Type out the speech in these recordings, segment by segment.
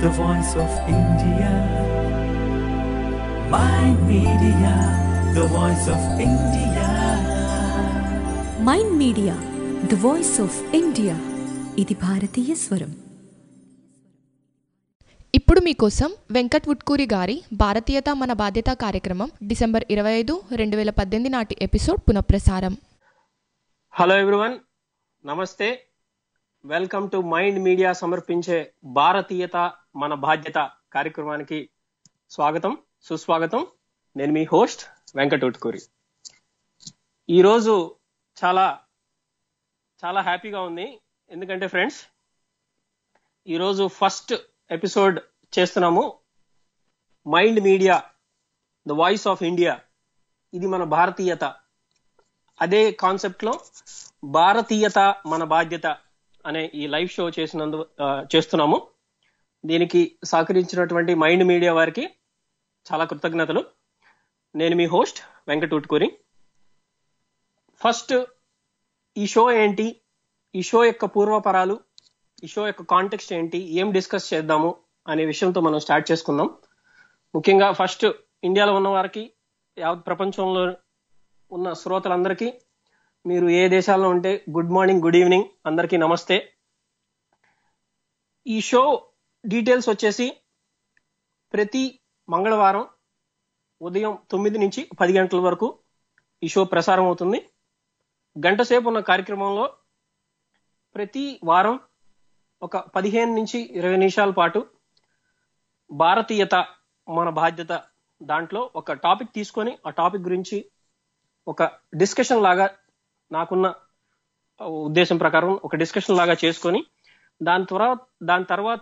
the voice of India. My media, the voice of India. Mind Media the voice of India ఇది భారతీయ స్వరం ఇప్పుడు మీకోసం వెంకట్ వుట్కూరి గారి భారతీయత మన బాధ్యత కార్యక్రమం డిసెంబర్ ఇరవై ఐదు రెండు వేల పద్దెనిమిది నాటి ఎపిసోడ్ పునఃప్రసారం hello everyone namaste welcome to Mind Media సమర్పించే భారతీయత మన బాధ్యత కార్యక్రమానికి స్వాగతం సుస్వాగతం నేను మీ హోస్ట్ వెంకట్ ఉట్కూరి ఈరోజు చాలా చాలా హ్యాపీగా ఉంది ఎందుకంటే ఫ్రెండ్స్ ఈరోజు ఫస్ట్ ఎపిసోడ్ చేస్తున్నాము Mind Media the voice of India ఇది మన భారతీయత అదే కాన్సెప్ట్ లో భారతీయత మన బాధ్యత అనే ఈ లైవ్ షో చేసినందు ఆ, చేస్తున్నాము దీనికి సహకరించినటువంటి మైండ్ మీడియా వారికి చాలా కృతజ్ఞతలు నేను మీ హోస్ట్ వెంకట ఉట్కూరి ఫస్ట్ ఈ షో ఏంటి ఈ షో యొక్క పూర్వపరాలు ఈ షో యొక్క కాంటెక్స్ట్ ఏంటి ఏం డిస్కస్ చేద్దాము అనే విషయంతో మనం స్టార్ట్ చేసుకుందాం ముఖ్యంగా ఫస్ట్ ఇండియాలో ఉన్న వారికి యావత్ ప్రపంచంలో ఉన్న శ్రోతలందరికీ మీరు ఏ దేశాల్లో ఉంటే గుడ్ మార్నింగ్ గుడ్ ఈవినింగ్ అందరికీ నమస్తే ఈ షో డీటెయిల్స్ వచ్చేసి ప్రతి మంగళవారం ఉదయం తొమ్మిది నుంచి పది గంటల వరకు ఈ షో ప్రసారం అవుతుంది గంట సేపు ఉన్న కార్యక్రమంలో ప్రతి వారం ఒక పదిహేను నుంచి ఇరవై నిమిషాల పాటు భారతీయత మన బాధ్యత దాంట్లో ఒక టాపిక్ తీసుకొని ఆ టాపిక్ గురించి ఒక డిస్కషన్ లాగా నాకున్న ఉద్దేశం ప్రకారం ఒక డిస్కషన్ లాగా చేసుకొని దాని తర్వాత దాని తర్వాత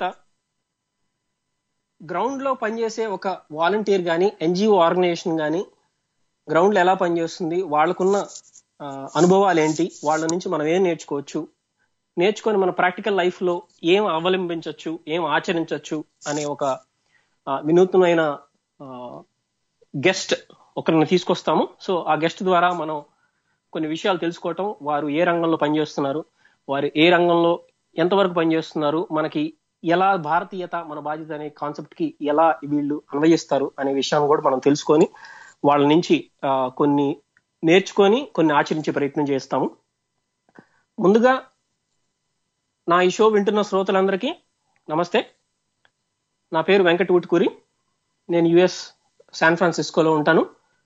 గ్రౌండ్ లో పనిచేసే ఒక వాలంటీర్ కానీ ఎన్జిఓ ఆర్గనైజేషన్ కానీ గ్రౌండ్ లో ఎలా పనిచేస్తుంది వాళ్ళకున్న ఆ, అనుభవాలు ఏంటి వాళ్ళ నుంచి మనం ఏం నేర్చుకోవచ్చు నేర్చుకొని మన ప్రాక్టికల్ లైఫ్ లో ఏం అవలంబించవచ్చు ఏం ఆచరించవచ్చు అనే ఒక ఆ, వినూత్నమైన గెస్ట్ ఒకరిని తీసుకొస్తాము సో ఆ గెస్ట్ ద్వారా మనం కొన్ని విషయాలు తెలుసుకోవటం వారు ఏ రంగంలో పనిచేస్తున్నారు వారు ఏ రంగంలో ఎంతవరకు పనిచేస్తున్నారు మనకి ఎలా భారతీయత మన బాధ్యత అనే కాన్సెప్ట్ కి ఎలా వీళ్ళు అన్వయిస్తారు అనే విషయాన్ని కూడా మనం తెలుసుకొని వాళ్ళ నుంచి ఆ, కొన్ని నేర్చుకొని కొన్ని ఆచరించే ప్రయత్నం చేస్తాము ముందుగా నా ఈ షో వింటున్న శ్రోతలందరికీ నమస్తే నా పేరు వెంకట ఊటుకూరి నేను యుఎస్ శాన్ ఫ్రాన్సిస్కోలో ఉంటాను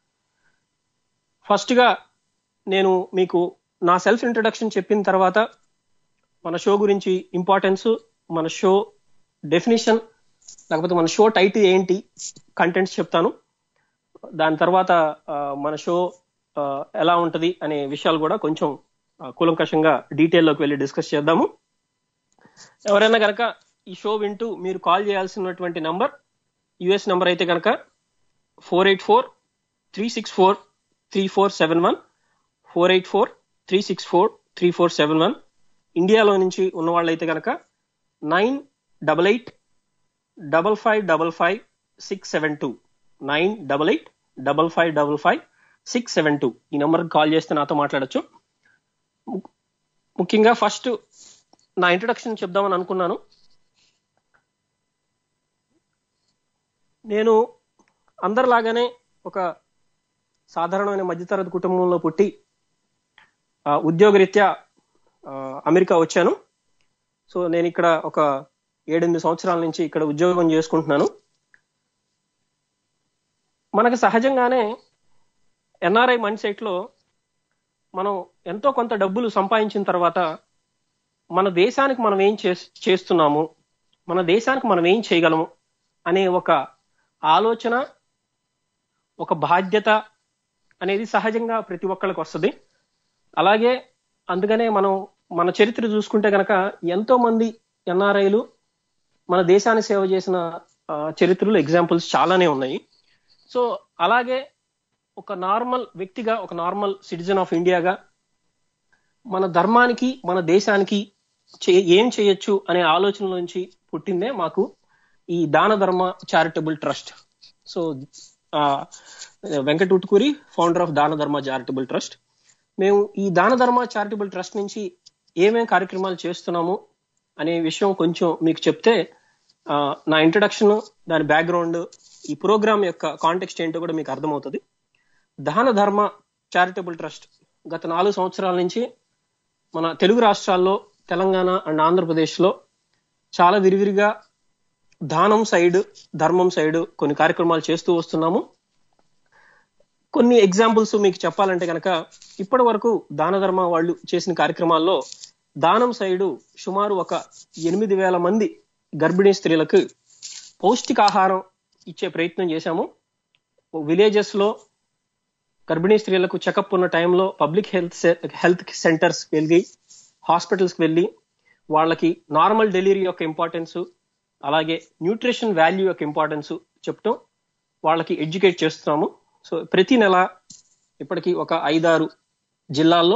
ఫస్ట్ గా నేను మీకు నా సెల్ఫ్ ఇంట్రడక్షన్ చెప్పిన తర్వాత మన షో గురించి ఇంపార్టెన్స్ మన షో డెఫినేషన్ లేకపోతే మన షో టైటిల్ ఏంటి కంటెంట్స్ చెప్తాను దాని తర్వాత ఆ, మన షో ఆ, ఎలా ఉంటది అనే విషయాలు కూడా కొంచెం ఆ, కూలంకషంగా డీటెయిల్లోకి వెళ్ళి డిస్కస్ చేద్దాము ఎవరైనా కనుక ఈ షో వింటూ మీరు కాల్ చేయాల్సినటువంటి నంబర్ యుఎస్ నంబర్ అయితే కనుక four eight four three six four three four seven one four eight four three six four three four seven one ఇండియాలో నుంచి ఉన్న వాళ్ళైతే కనుక nine double eight double five double five six seven two nine double eight double five double five six seven two ఈ నెంబర్కి call చేస్తే నాతో మాట్లాడొచ్చు ము- ముఖ్యంగా ఫస్ట్ నా ఇంట్రడక్షన్ చెప్దామని అనుకున్నాను నేను అందరిలాగానే ఒక సాధారణమైన మధ్యతరగతి కుటుంబంలో పుట్టి ఆ, ఉద్యోగరీత్యా ఆ, అమెరికా వచ్చాను సో నేను ఇక్కడ ఒక ఏడెనిమిది సంవత్సరాల నుంచి ఇక్కడ ఉద్యోగం చేసుకుంటున్నాను మనకు సహజంగానే ఎన్ఆర్ఐ మైండ్ సెట్ లో మనం ఎంతో కొంత డబ్బులు సంపాదించిన తర్వాత మన దేశానికి మనం ఏం చేస్- చేస్తున్నాము మన దేశానికి మనం ఏం చేయగలము అనే ఒక ఆలోచన ఒక బాధ్యత అనేది సహజంగా ప్రతి ఒక్కళ్ళకి వస్తుంది అలాగే అందుకనే మనం మన చరిత్ర చూసుకుంటే కనుక ఎంతో మంది ఎన్ఆర్ఐలు మన దేశాన్ని సేవ చేసిన ఆ, చరిత్రలు ఎగ్జాంపుల్స్ చాలానే ఉన్నాయి సో అలాగే ఒక నార్మల్ వ్యక్తిగా ఒక నార్మల్ సిటిజన్ ఆఫ్ ఇండియాగా మన ధర్మానికి మన దేశానికి చే- ఏం చేయొచ్చు అనే ఆలోచన నుంచి పుట్టిందే మాకు ఈ దాన ధర్మ చారిటబుల్ ట్రస్ట్ సో ఆ, వెంకట ఉట్కూరి ఫౌండర్ ఆఫ్ దాన ధర్మ చారిటబుల్ ట్రస్ట్ మేము ఈ దాన ధర్మ చారిటబుల్ ట్రస్ట్ నుంచి ఏమేం కార్యక్రమాలు చేస్తున్నాము అనే విషయం కొంచెం మీకు చెప్తే ఆ, నా ఇంట్రడక్షన్ దాని బ్యాక్గ్రౌండ్ ఈ ప్రోగ్రామ్ యొక్క కాంటెక్స్ట్ ఏంటో కూడా మీకు అర్థమవుతుంది దాన ధర్మ చారిటబుల్ ట్రస్ట్ గత నాలుగు సంవత్సరాల నుంచి మన తెలుగు రాష్ట్రాల్లో తెలంగాణ అండ్ ఆంధ్రప్రదేశ్లో చాలా విరివిరిగా దానం సైడ్ ధర్మం సైడ్ కొన్ని కార్యక్రమాలు చేస్తూ వస్తున్నాము కొన్ని ఎగ్జాంపుల్స్ మీకు చెప్పాలంటే కనుక ఇప్పటి వరకు దాన ధర్మ వాళ్ళు చేసిన కార్యక్రమాల్లో దానం సైడు సుమారు ఒక ఎనిమిది వేల మంది గర్భిణీ స్త్రీలకు పౌష్టికాహారం ఇచ్చే ప్రయత్నం చేశాము విలేజెస్ లో గర్భిణీ స్త్రీలకు చెకప్ ఉన్న టైంలో పబ్లిక్ హెల్త్ హెల్త్ సెంటర్స్ వెళ్ళి హాస్పిటల్స్ వెళ్ళి వాళ్ళకి నార్మల్ డెలివరీ యొక్క ఇంపార్టెన్స్ అలాగే న్యూట్రిషన్ వాల్యూ యొక్క ఇంపార్టెన్స్ చెప్తాం వాళ్ళకి ఎడ్యుకేట్ చేస్తున్నాము సో ప్రతి నెల ఇప్పటికి ఒక ఐదారు జిల్లాల్లో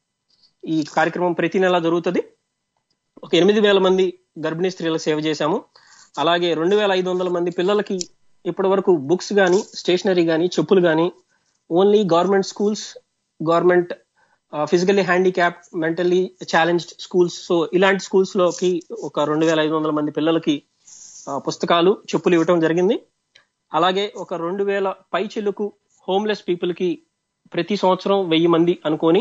ఈ కార్యక్రమం ప్రతి నెల జరుగుతుంది ఒక ఎనిమిది వేల మంది గర్భిణీ స్త్రీలకు సేవ చేశాము అలాగే రెండు వేల ఐదు వందల మంది పిల్లలకి ఇప్పటి వరకు బుక్స్ కానీ స్టేషనరీ కానీ చెప్పులు కానీ only government schools government physically handicap mentally challenged schools so ఇలాంటి స్కూల్స్ లోకి ఒక రెండు వేల ఐదు వందల మంది పిల్లలకి ఆ, పుస్తకాలు చెప్పులు ఇవ్వటం జరిగింది అలాగే ఒక రెండు వేల పై చిలుకు హోమ్లెస్ పీపుల్ కి ప్రతి సంవత్సరం వెయ్యి మంది అనుకొని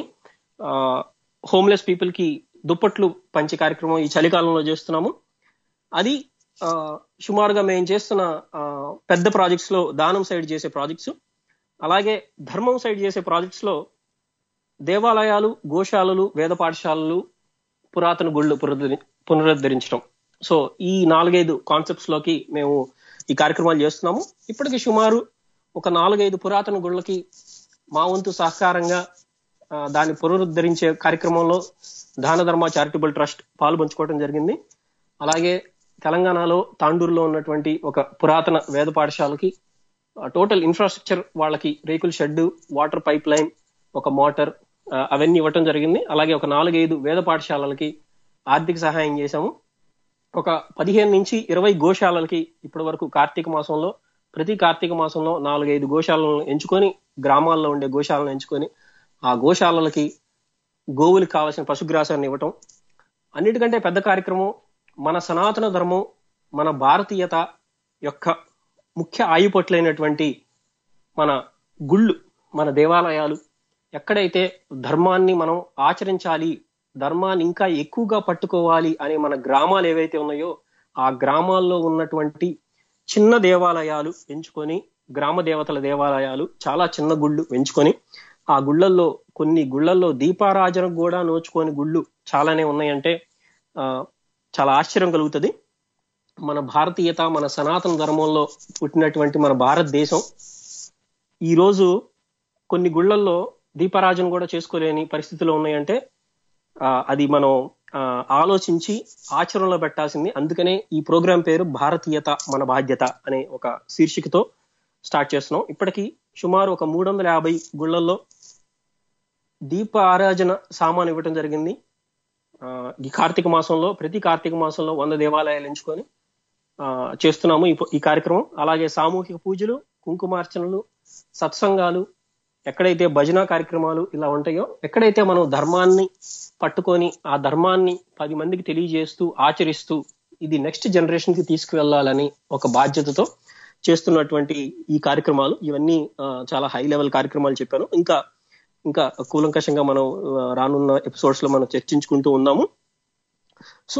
హోమ్లెస్ పీపుల్ కి దుప్పట్లు పంచే కార్యక్రమం ఈ చలికాలంలో చేస్తున్నాము అది ఆ, సుమారుగా మేము చేస్తున్న ఆ, పెద్ద ప్రాజెక్ట్స్ లో దానం సైడ్ చేసే ప్రాజెక్ట్స్ అలాగే ధర్మం సైడ్ చేసే ప్రాజెక్ట్స్ లో దేవాలయాలు గోశాలలు వేద పాఠశాలలు పురాతన గుళ్ళు పునరుద్ధరి పునరుద్ధరించడం సో ఈ నాలుగైదు కాన్సెప్ట్స్ లోకి మేము ఈ కార్యక్రమాలు చేస్తున్నాము ఇప్పటికి సుమారు ఒక నాలుగైదు పురాతన గుళ్ళకి మా వంతు సహకారంగా ఆ, దాన్ని పునరుద్ధరించే కార్యక్రమంలో దాన ధర్మ చారిటబుల్ ట్రస్ట్ పాలు పంచుకోవడం జరిగింది అలాగే తెలంగాణలో తాండూరులో ఉన్నటువంటి ఒక పురాతన వేద పాఠశాలకి టోటల్ ఇన్ఫ్రాస్ట్రక్చర్ వాళ్ళకి రేకుల షెడ్ వాటర్ పైప్ లైన్ ఒక మోటార్ ఆ, అవన్నీ ఇవ్వటం జరిగింది అలాగే ఒక నాలుగైదు వేద పాఠశాలలకి ఆర్థిక సహాయం చేశాము ఒక పదిహేను నుంచి ఇరవై గోశాలలకి ఇప్పటి వరకు కార్తీక మాసంలో ప్రతి కార్తీక మాసంలో నాలుగైదు గోశాలను ఎంచుకొని గ్రామాల్లో ఉండే గోశాలను ఎంచుకొని ఆ గోశాలలకి గోవులకు కావాల్సిన పశుగ్రాసాన్ని ఇవ్వటం అన్నిటికంటే పెద్ద కార్యక్రమం మన సనాతన ధర్మం మన భారతీయత యొక్క ముఖ్య ఆయుపట్లైనటువంటి మన గుళ్ళు మన దేవాలయాలు ఎక్కడైతే ధర్మాన్ని మనం ఆచరించాలి ధర్మాన్ని ఇంకా ఎక్కువగా పట్టుకోవాలి అనే మన గ్రామాలు ఏవైతే ఉన్నాయో ఆ గ్రామాల్లో ఉన్నటువంటి చిన్న దేవాలయాలు ఎంచుకొని గ్రామ దేవతల దేవాలయాలు చాలా చిన్న గుళ్ళు ఎంచుకొని ఆ గుళ్ళల్లో కొన్ని గుళ్ళల్లో దీపారాజన కూడా నోచుకొని గుళ్ళు చాలానే ఉన్నాయంటే ఆ, చాలా ఆశ్చర్యం కలుగుతుంది మన భారతీయత మన సనాతన ధర్మంలో పుట్టినటువంటి మన భారతదేశం ఈ రోజు కొన్ని గుళ్ళల్లో దీపారాజన కూడా చేసుకోలేని పరిస్థితిలో ఉన్నాయంటే ఆ, అది మనం ఆ, ఆలోచించి ఆచరణలో పెట్టాల్సింది అందుకనే ఈ ప్రోగ్రాం పేరు భారతీయత మన బాధ్యత అనే ఒక శీర్షికతో స్టార్ట్ చేస్తున్నాం ఇప్పటికి సుమారు ఒక మూడు వందల యాభై గుళ్ళల్లో దీప ఆరాధన సామాన్ ఇవ్వటం జరిగింది ఆ, ఈ కార్తీక మాసంలో ప్రతి కార్తీక మాసంలో వంద దేవాలయాలు ఎంచుకొని ఆ, చేస్తున్నాము ఈ ఈ కార్యక్రమం అలాగే సామూహిక పూజలు కుంకుమార్చనలు సత్సంగాలు ఎక్కడైతే భజన కార్యక్రమాలు ఇలా ఉంటాయో ఎక్కడైతే మనం ధర్మాన్ని పట్టుకొని ఆ ధర్మాన్ని పది మందికి తెలియజేస్తూ ఆచరిస్తూ ఇది నెక్స్ట్ జనరేషన్ కి తీసుకువెళ్ళాలని ఒక బాధ్యతతో చేస్తున్నటువంటి ఈ కార్యక్రమాలు ఇవన్నీ ఆ, చాలా హై లెవెల్ కార్యక్రమాలు చెప్పాను ఇంకా ఇంకా కూలంకషంగా మనం ఆ, రానున్న ఎపిసోడ్స్ లో మనం చర్చించుకుంటూ ఉన్నాము సో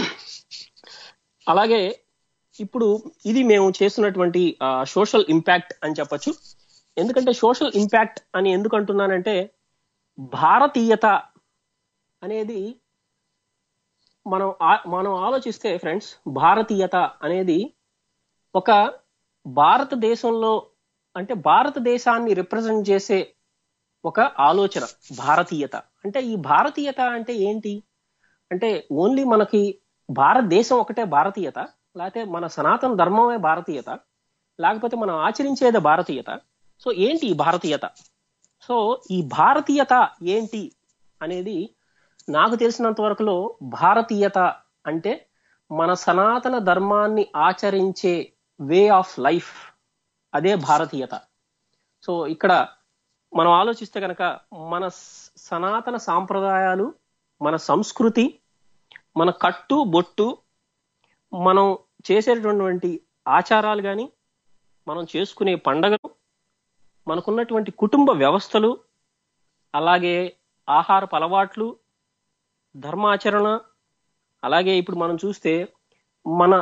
అలాగే ఇప్పుడు ఇది మేము చేస్తున్నటువంటి సోషల్ ఇంపాక్ట్ అని చెప్పొచ్చు ఎందుకంటే సోషల్ ఇంపాక్ట్ అని ఎందుకు అంటున్నానంటే భారతీయత అనేది మనం ఆ- మనం ఆలోచిస్తే ఫ్రెండ్స్ భారతీయత అనేది ఒక భారతదేశంలో అంటే భారతదేశాన్ని రిప్రజెంట్ చేసే ఒక ఆలోచన భారతీయత అంటే ఈ భారతీయత అంటే ఏంటి అంటే ఓన్లీ మనకి భారతదేశం ఒకటే భారతీయత లేకపోతే మన సనాతన ధర్మమే భారతీయత లేకపోతే మనం ఆచరించేదే భారతీయత సో ఏంటి ఈ భారతీయత సో ఈ భారతీయత ఏంటి అనేది నాకు తెలిసినంత వరకులో భారతీయత అంటే మన సనాతన ధర్మాన్ని ఆచరించే వే ఆఫ్ లైఫ్ అదే భారతీయత సో ఇక్కడ మనం ఆలోచిస్తే కనుక మన స- సనాతన సాంప్రదాయాలు మన సంస్కృతి మన కట్టు బొట్టు మనం చేసేటటువంటి ఆచారాలు కానీ మనం చేసుకునే పండగలు మనకున్నటువంటి కుటుంబ వ్యవస్థలు అలాగే ఆహారపు అలవాట్లు ధర్మాచరణ అలాగే ఇప్పుడు మనం చూస్తే మన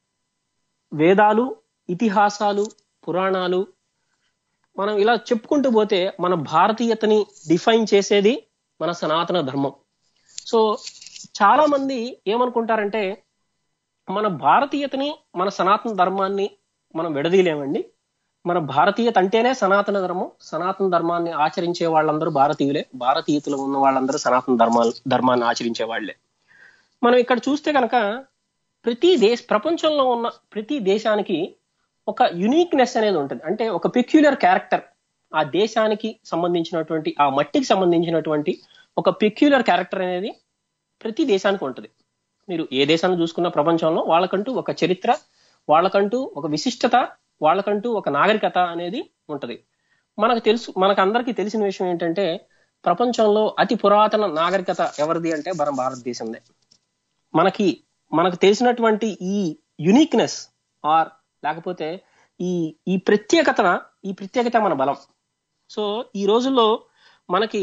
వేదాలు ఇతిహాసాలు పురాణాలు మనం ఇలా చెప్పుకుంటూ పోతే మన భారతీయతని డిఫైన్ చేసేది మన సనాతన ధర్మం సో చాలా మంది ఏమనుకుంటారంటే మన భారతీయతని మన సనాతన ధర్మాన్ని మనం విడదీయలేమండి మన భారతీయత అంటేనే సనాతన ధర్మం సనాతన ధర్మాన్ని ఆచరించే వాళ్ళందరూ భారతీయులే భారతీయతలో ఉన్న వాళ్ళందరూ సనాతన ధర్మాలు ధర్మాన్ని ఆచరించే వాళ్ళే మనం ఇక్కడ చూస్తే కనుక ప్రతి దేశ ప్రపంచంలో ఉన్న ప్రతి దేశానికి ఒక యునిక్నెస్ అనేది ఉంటుంది అంటే ఒక పెక్యులర్ క్యారెక్టర్ ఆ దేశానికి సంబంధించినటువంటి ఆ మట్టికి సంబంధించినటువంటి ఒక పెక్యులర్ క్యారెక్టర్ అనేది ప్రతి దేశానికి ఉంటుంది మీరు ఏ దేశాన్ని చూసుకున్న ప్రపంచంలో వాళ్ళకంటూ ఒక చరిత్ర వాళ్ళకంటూ ఒక విశిష్టత వాళ్ళకంటూ ఒక నాగరికత అనేది ఉంటది మనకు తెలుసు మనకు అందరికీ తెలిసిన విషయం ఏంటంటే ప్రపంచంలో అతి పురాతన నాగరికత ఎవరిది అంటే మన భారతదేశందే మనకి మనకు తెలిసినటువంటి ఈ యునిక్నెస్ ఆర్ లేకపోతే ఈ ఈ ప్రత్యేకత ఈ ప్రత్యేకత మన బలం సో ఈ రోజుల్లో మనకి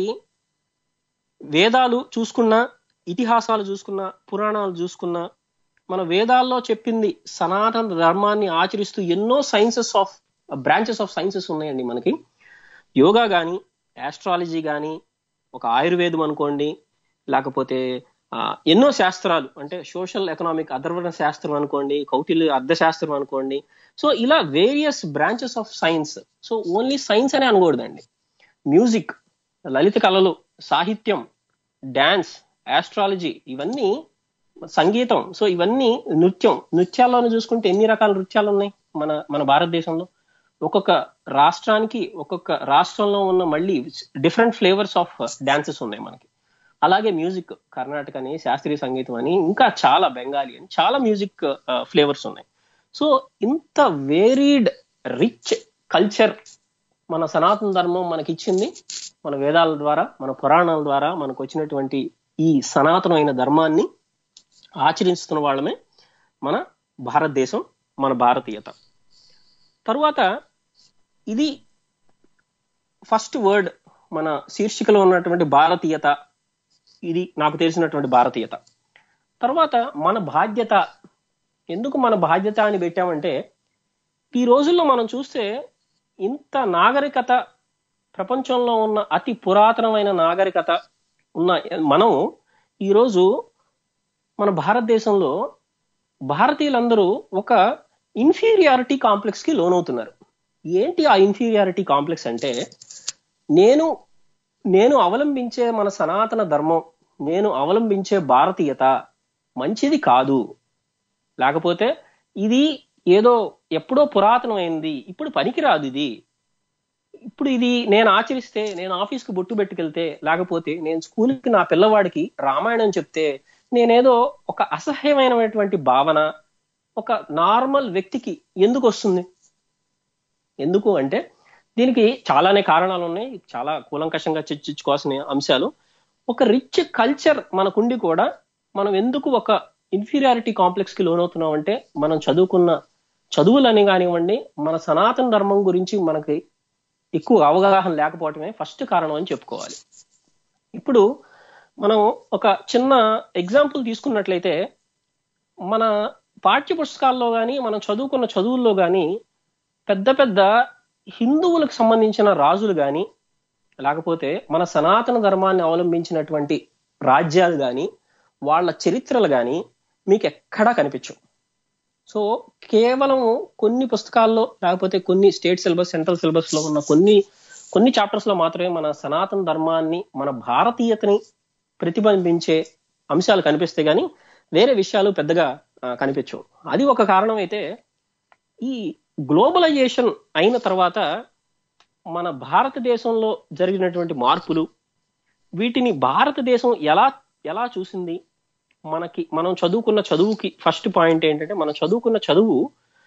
వేదాలు చూసుకున్నా ఇతిహాసాలు చూసుకున్నా పురాణాలు చూసుకున్నా మన వేదాల్లో చెప్పింది సనాతన ధర్మాన్ని ఆచరిస్తూ ఎన్నో sciences of branches of sciences ఉన్నాయండి మనకి యోగా కానీ ఆస్ట్రాలజీ కానీ ఒక ఆయుర్వేదం అనుకోండి లేకపోతే ఆ, ఎన్నో శాస్త్రాలు అంటే సోషల్ ఎకనామిక్ అధర్వణ శాస్త్రం అనుకోండి కౌటిల్య అర్థశాస్త్రం అనుకోండి సో ఇలా various branches of science so only science అనే అనకూడదండి మ్యూజిక్ లలిత కళలు సాహిత్యం డాన్స్ ఆస్ట్రాలజీ ఇవన్నీ సంగీతం సో ఇవన్నీ నృత్యం నృత్యాల్లోనే చూసుకుంటే ఎన్ని రకాల నృత్యాలు ఉన్నాయి మన మన భారతదేశంలో ఒక్కొక్క రాష్ట్రానికి ఒక్కొక్క రాష్ట్రంలో ఉన్న మళ్ళీ డిఫరెంట్ ఫ్లేవర్స్ ఆఫ్ డాన్సెస్ ఉన్నాయి మనకి అలాగే మ్యూజిక్ కర్ణాటక అని శాస్త్రీయ సంగీతం అని ఇంకా చాలా బెంగాలీ అని చాలా మ్యూజిక్ ఫ్లేవర్స్ ఉన్నాయి సో ఇంత వేరీడ్ రిచ్ కల్చర్ మన సనాతన ధర్మం మనకి ఇచ్చింది మన వేదాల ద్వారా మన పురాణాల ద్వారా మనకు వచ్చినటువంటి ఈ సనాతనమైన ధర్మాన్ని ఆచరిస్తున్న వాళ్ళమే మన భారతదేశం మన భారతీయత తరువాత ఇది ఫస్ట్ వర్డ్ మన శీర్షికలో ఉన్నటువంటి భారతీయత ఇది నాకు తెలిసినటువంటి భారతీయత తర్వాత మన బాధ్యత ఎందుకు మన బాధ్యత అని పెట్టామంటే ఈ రోజుల్లో మనం చూస్తే ఇంత నాగరికత ప్రపంచంలో ఉన్న అతి పురాతనమైన నాగరికత ఉన్న మనం ఈరోజు మన భారతదేశంలో భారతీయులందరూ ఒక ఇన్ఫీరియారిటీ కాంప్లెక్స్ కి లోనవుతున్నారు ఏంటి ఆ ఇన్ఫీరియారిటీ కాంప్లెక్స్ అంటే నేను నేను అవలంబించే మన సనాతన ధర్మం నేను అవలంబించే భారతీయత మంచిది కాదు లేకపోతే ఇది ఏదో ఎప్పుడో పురాతనమైంది ఇప్పుడు పనికిరాదు ఇది ఇప్పుడు ఇది నేను ఆచరిస్తే నేను ఆఫీస్కి బొట్టు పెట్టుకెళ్తే లేకపోతే నేను స్కూల్కి నా పిల్లవాడికి రామాయణం చెప్తే నేనేదో ఒక అసహ్యమైనటువంటి భావన ఒక నార్మల్ వ్యక్తికి ఎందుకు వస్తుంది ఎందుకు అంటే దీనికి చాలానే కారణాలు ఉన్నాయి చాలా కూలంకషంగా చర్చించుకోవాల్సిన అంశాలు ఒక రిచ్ కల్చర్ మనకుండి కూడా మనం ఎందుకు ఒక ఇన్ఫీరియారిటీ కాంప్లెక్స్ కి లోనవుతున్నాం అంటే మనం చదువుకున్న చదువులని కానివ్వండి మన సనాతన ధర్మం గురించి మనకి ఎక్కువ అవగాహన లేకపోవటమే ఫస్ట్ కారణం అని చెప్పుకోవాలి ఇప్పుడు మనం ఒక చిన్న ఎగ్జాంపుల్ తీసుకున్నట్లయితే మన పాఠ్య పుస్తకాల్లో కానీ మనం చదువుకున్న చదువుల్లో కానీ పెద్ద పెద్ద హిందువులకు సంబంధించిన రాజులు కానీ లేకపోతే మన సనాతన ధర్మాన్ని అవలంబించినటువంటి రాజ్యాలు కానీ వాళ్ళ చరిత్రలు కానీ మీకు ఎక్కడా కనిపించవు సో కేవలం కొన్ని పుస్తకాల్లో లేకపోతే కొన్ని స్టేట్ సిలబస్ సెంట్రల్ సిలబస్ లో ఉన్న కొన్ని కొన్ని చాప్టర్స్ లో మాత్రమే మన సనాతన ధర్మాన్ని మన భారతీయతని ప్రతిబింబించే అంశాలు కనిపిస్తాయి కానీ వేరే విషయాలు పెద్దగా ఆ, కనిపించవు అది ఒక కారణం అయితే ఈ గ్లోబలైజేషన్ అయిన తర్వాత మన భారతదేశంలో జరిగినటువంటి మార్పులు వీటిని భారతదేశం ఎలా ఎలా చూసింది మనకి మనం చదువుకున్న చదువుకి ఫస్ట్ పాయింట్ ఏంటంటే మనం చదువుకున్న చదువు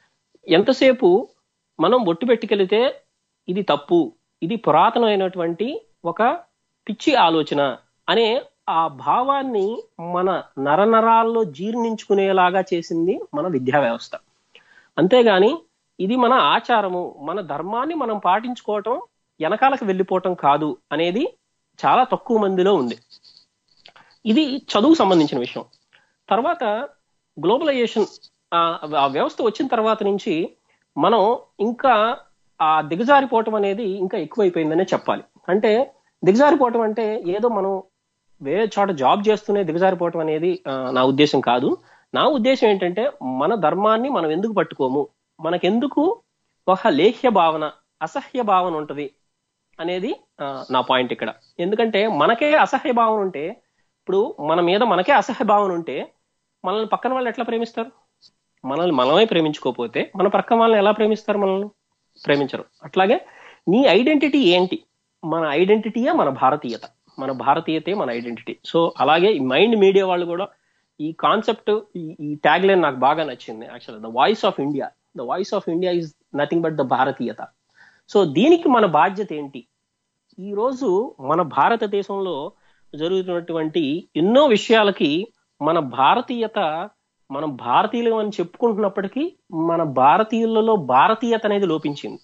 ఎంతసేపు మనం బొట్టు పెట్టుకెళితే ఇది తప్పు ఇది పురాతనమైనటువంటి ఒక పిచ్చి ఆలోచన అనే ఆ భావాన్ని మన నరనరాల్లో జీర్ణించుకునేలాగా చేసింది మన విద్యా వ్యవస్థ అంతేగాని ఇది మన ఆచారము మన ధర్మాన్ని మనం పాటించుకోవటం వెనకాలకు వెళ్ళిపోవటం కాదు అనేది చాలా తక్కువ మందిలో ఉంది ఇది చదువు సంబంధించిన విషయం తర్వాత గ్లోబలైజేషన్ ఆ వ్యవస్థ వచ్చిన తర్వాత నుంచి మనం ఇంకా ఆ దిగజారిపోవటం అనేది ఇంకా ఎక్కువైపోయిందనే చెప్పాలి అంటే దిగజారిపోవటం అంటే ఏదో మనం వేరే చోట జాబ్ చేస్తూనే దిగజారిపోవటం అనేది ఆ, నా ఉద్దేశం కాదు నా ఉద్దేశం ఏంటంటే మన ధర్మాన్ని మనం ఎందుకు పట్టుకోము మనకెందుకు ఒక లేహ్య భావన అసహ్య భావన ఉంటది అనేది ఆ, నా పాయింట్ ఇక్కడ ఎందుకంటే మనకే అసహ్య భావన ఉంటే ఇప్పుడు మన మీద మనకే అసహ్య భావన ఉంటే మనల్ని పక్కన వాళ్ళు ఎట్లా ప్రేమిస్తారు మనల్ని మనమే ప్రేమించుకోకపోతే మన పక్కన వాళ్ళని ఎలా ప్రేమిస్తారు మనల్ని ప్రేమించరు అట్లాగే నీ ఐడెంటిటీ ఏంటి మన ఐడెంటిటీయే మన భారతీయత మన భారతీయతే మన ఐడెంటిటీ సో అలాగే ఈ మైండ్ మీడియా వాళ్ళు కూడా ఈ కాన్సెప్ట్ ఈ ట్యాగ్ లైన్ నాకు బాగా నచ్చింది actual the voice of India the voice of India is nothing but the భారతీయత సో దీనికి మన బాధ్యత ఏంటి ఈ రోజు మన భారతదేశంలో జరుగుతున్నటువంటి ఎన్నో విషయాలకి మన భారతీయత మనం భారతీయులు అని చెప్పుకుంటున్నప్పటికీ మన భారతీయులలో భారతీయత అనేది లోపించింది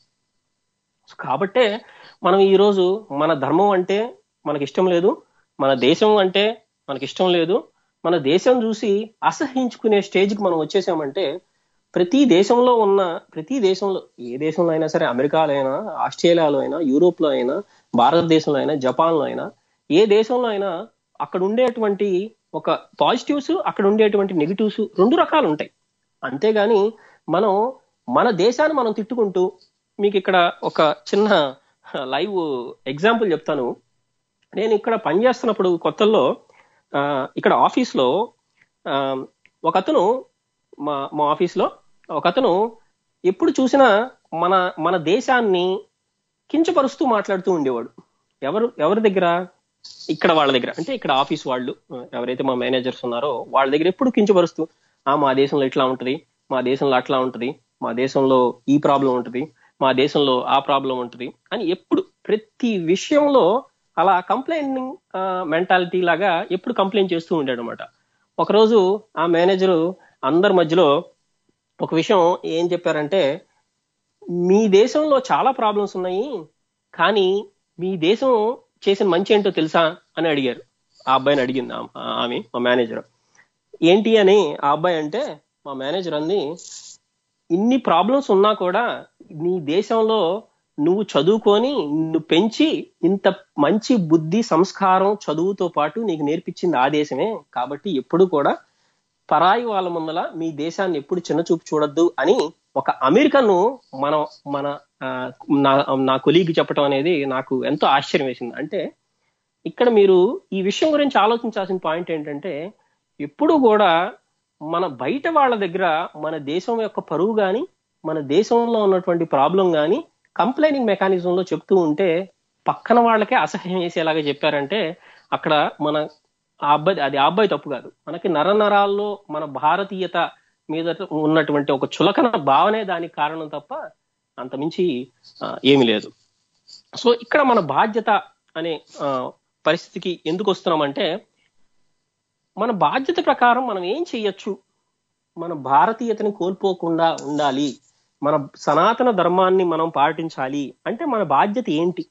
కాబట్టే మనం ఈ రోజు మన ధర్మం అంటే మనకి ఇష్టం లేదు మన దేశం అంటే మనకి ఇష్టం లేదు మన దేశం చూసి అసహించుకునే స్టేజ్కి మనం వచ్చేసామంటే ప్రతి దేశంలో ఉన్న ప్రతి దేశంలో ఏ దేశంలో అయినా సరే అమెరికాలో అయినా ఆస్ట్రేలియాలో అయినా యూరోప్ లో అయినా భారతదేశంలో అయినా జపాన్ లో అయినా ఏ దేశంలో అయినా అక్కడ ఉండేటువంటి ఒక పాజిటివ్స్ అక్కడ ఉండేటువంటి నెగిటివ్స్ రెండు రకాలు ఉంటాయి అంతేగాని మనం మన దేశాన్ని మనం తిట్టుకుంటూ మీకు ఇక్కడ ఒక చిన్న లైవ్ ఎగ్జాంపుల్ చెప్తాను నేను ఇక్కడ పనిచేస్తున్నప్పుడు కొత్తల్లో ఆ, ఇక్కడ ఆఫీస్లో ఆ, ఒక అతను మా మా ఆఫీస్లో ఒక అతను ఎప్పుడు చూసినా మన మన దేశాన్ని కించపరుస్తూ మాట్లాడుతూ ఉండేవాడు ఎవరు ఎవరి దగ్గర ఇక్కడ వాళ్ళ దగ్గర అంటే ఇక్కడ ఆఫీస్ వాళ్ళు ఎవరైతే మా మేనేజర్స్ ఉన్నారో వాళ్ళ దగ్గర ఎప్పుడు కించపరుస్తూ ఆ మా దేశంలో ఇట్లా ఉంటది మా దేశంలో అట్లా ఉంటది మా దేశంలో ఈ ప్రాబ్లం ఉంటది మా దేశంలో ఆ ప్రాబ్లం ఉంటది అని ఎప్పుడు ప్రతి విషయంలో అలా కంప్లైంటింగ్ మెంటాలిటీ లాగా ఎప్పుడు కంప్లైంట్ చేస్తూ ఉంటాడు అనమాట ఒకరోజు ఆ మేనేజరు అందరి మధ్యలో ఒక విషయం ఏం చెప్పారంటే మీ దేశంలో చాలా ప్రాబ్లమ్స్ ఉన్నాయి కానీ మీ దేశం చేసిన మంచి ఏంటో తెలుసా అని అడిగారు ఆ అబ్బాయిని అడిగింది ఆ- ఆమె మా మేనేజర్ ఏంటి అని ఆ అబ్బాయి అంటే మా మేనేజర్ అంది ఇన్ని ప్రాబ్లమ్స్ ఉన్నా కూడా నీ దేశంలో నువ్వు చదువుకొని నువ్వు పెంచి ఇంత మంచి బుద్ధి సంస్కారం చదువుతో పాటు నీకు నేర్పించింది ఆ దేశమే కాబట్టి ఎప్పుడు కూడా పరాయి వాళ్ళ ముందల మీ దేశాన్ని ఎప్పుడు చిన్న చూపు చూడొద్దు అని ఒక అమెరికన్ మనం మన ఆ, నా నా కొలీగ్ చెప్పడం అనేది నాకు ఎంతో ఆశ్చర్యం వేసింది అంటే ఇక్కడ మీరు ఈ విషయం గురించి ఆలోచించాల్సిన పాయింట్ ఏంటంటే ఎప్పుడు కూడా మన బయట వాళ్ళ దగ్గర మన దేశం యొక్క పరువు గాని మన దేశంలో ఉన్నటువంటి ప్రాబ్లం గాని కంప్లైనింగ్ మెకానిజంలో చెప్తూ ఉంటే పక్కన వాళ్ళకే అసహ్యం వేసేలాగా చెప్పారంటే అక్కడ మన ఆ అబ్బాయి అది ఆ అబ్బాయి తప్పు కాదు మనకి నరనరాల్లో మన భారతీయత మీద ఉన్నటువంటి ఒక చులకన భావనే దానికి కారణం తప్ప అంతమించి ఆ, ఏమీ లేదు సో ఇక్కడ మన బాధ్యత అనే ఆ, పరిస్థితికి ఎందుకు వస్తున్నామంటే మన బాధ్యత ప్రకారం మనం ఏం చెయ్యొచ్చు మన భారతీయతని కోల్పోకుండా ఉండాలి మన సనాతన ధర్మాన్ని మనం పాటించాలి అంటే మన బాధ్యత ఏంటి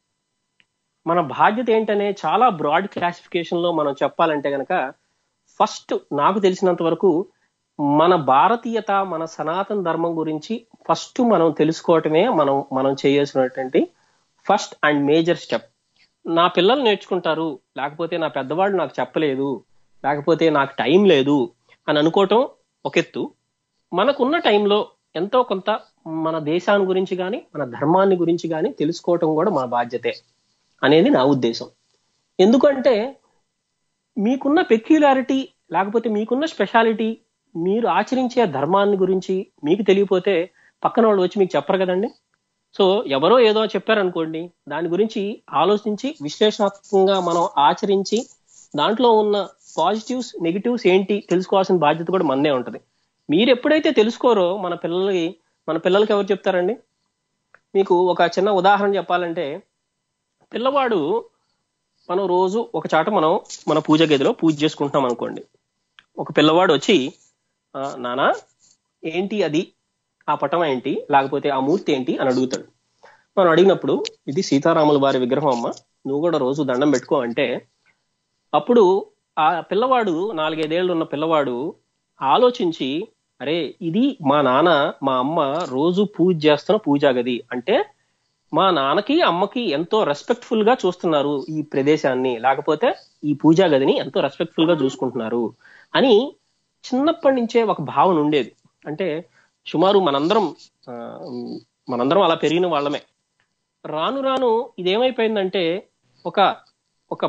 మన బాధ్యత ఏంటనే చాలా బ్రాడ్ క్లాసిఫికేషన్ లో మనం చెప్పాలంటే గనక ఫస్ట్ నాకు తెలిసినంత వరకు మన భారతీయత మన సనాతన ధర్మం గురించి ఫస్ట్ మనం తెలుసుకోవటమే మనం మనం చేయాల్సినటువంటి ఫస్ట్ అండ్ మేజర్ స్టెప్ నా పిల్లలు నేర్చుకుంటారు లేకపోతే నా పెద్దవాళ్ళు నాకు చెప్పలేదు లేకపోతే నాకు టైం లేదు అని అనుకోవటం ఒక ఎత్తు మనకున్న టైంలో ఎంతో కొంత మన దేశాన్ని గురించి కానీ మన ధర్మాన్ని గురించి కానీ తెలుసుకోవటం కూడా మన బాధ్యతే అనేది నా ఉద్దేశం ఎందుకంటే మీకున్న పెక్యులారిటీ లేకపోతే మీకున్న స్పెషాలిటీ మీరు ఆచరించే ధర్మాన్ని గురించి మీకు తెలియపోతే పక్కన వాళ్ళు వచ్చి మీకు చెప్పరు కదండి సో ఎవరో ఏదో చెప్పారనుకోండి దాని గురించి ఆలోచించి విశ్లేషణాత్మకంగా మనం ఆచరించి దాంట్లో ఉన్న పాజిటివ్స్ నెగిటివ్స్ ఏంటి తెలుసుకోవాల్సిన బాధ్యత కూడా మనదే ఉంటది మీరు ఎప్పుడైతే తెలుసుకోరో మన పిల్లలకి మన పిల్లలకి ఎవరు చెప్తారండి మీకు ఒక చిన్న ఉదాహరణ చెప్పాలంటే పిల్లవాడు మనం రోజు ఒక చాట మనం మన పూజ గదిలో పూజ చేసుకుంటున్నాం అనుకోండి ఒక పిల్లవాడు వచ్చి "ఆ, నానా ఏంటి అది ఆ పటం ఏంటి లేకపోతే ఆ మూర్తి ఏంటి అని అడుగుతాడు మనం అడిగినప్పుడు ఇది సీతారాముల వారి విగ్రహం అమ్మ నువ్వు కూడా రోజు దండం పెట్టుకో అంటే అప్పుడు ఆ పిల్లవాడు నాలుగైదేళ్ళు ఉన్న పిల్లవాడు ఆలోచించి అరే ఇది మా నాన్న మా అమ్మ రోజు పూజ చేస్తున్న పూజా గది అంటే మా నాన్నకి అమ్మకి ఎంతో రెస్పెక్ట్ఫుల్ గా చూస్తున్నారు ఈ ప్రదేశాన్ని లేకపోతే ఈ పూజా గదిని ఎంతో రెస్పెక్ట్ఫుల్ గా చూసుకుంటున్నారు అని చిన్నప్పటి నుంచే ఒక భావన ఉండేది అంటే సుమారు మనందరం ఆ, మనందరం అలా పెరిగిన వాళ్ళమే రాను రాను ఇదేమైపోయిందంటే ఒక ఒక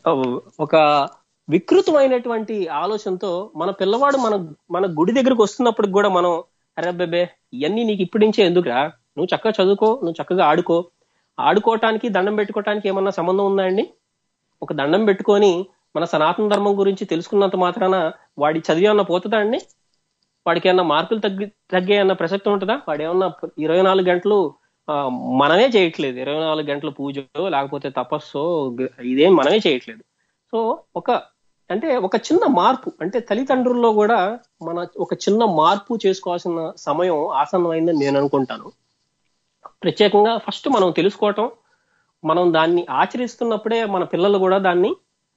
ఒక వికృతమైనటువంటి ఆలోచనతో మన పిల్లవాడు మన మన గుడి దగ్గరకు వస్తున్నప్పుడు కూడా మనం అరే బేబే ఇవన్నీ నీకు ఇప్పటి నుంచే ఎందుకురా నువ్వు చక్కగా చదువుకో నువ్వు చక్కగా ఆడుకో ఆడుకోవటానికి దండం పెట్టుకోవటానికి ఏమన్నా సంబంధం ఉందా అండి ఒక దండం పెట్టుకొని మన సనాతన ధర్మం గురించి తెలుసుకున్నంత మాత్రాన వాడి చదివి అన్న పోతుందా అండి వాడికి ఏమన్నా మార్కులు తగ్గి తగ్గే అన్న ప్రసక్తి ఉంటుందా వాడు ఏమన్నా ఇరవై నాలుగు గంటలు ఆ, మనమే చేయట్లేదు ఇరవై నాలుగు గంటల పూజో లేకపోతే తపస్సో గ- ఇదేం మనమే చేయట్లేదు సో ఒక అంటే ఒక చిన్న మార్పు అంటే తల్లిదండ్రుల్లో కూడా మన ఒక చిన్న మార్పు చేసుకోవాల్సిన సమయం ఆసన్నమైందని నేను అనుకుంటాను ప్రత్యేకంగా ఫస్ట్ మనం తెలుసుకోవటం మనం దాన్ని ఆచరిస్తున్నప్పుడే మన పిల్లలు కూడా దాన్ని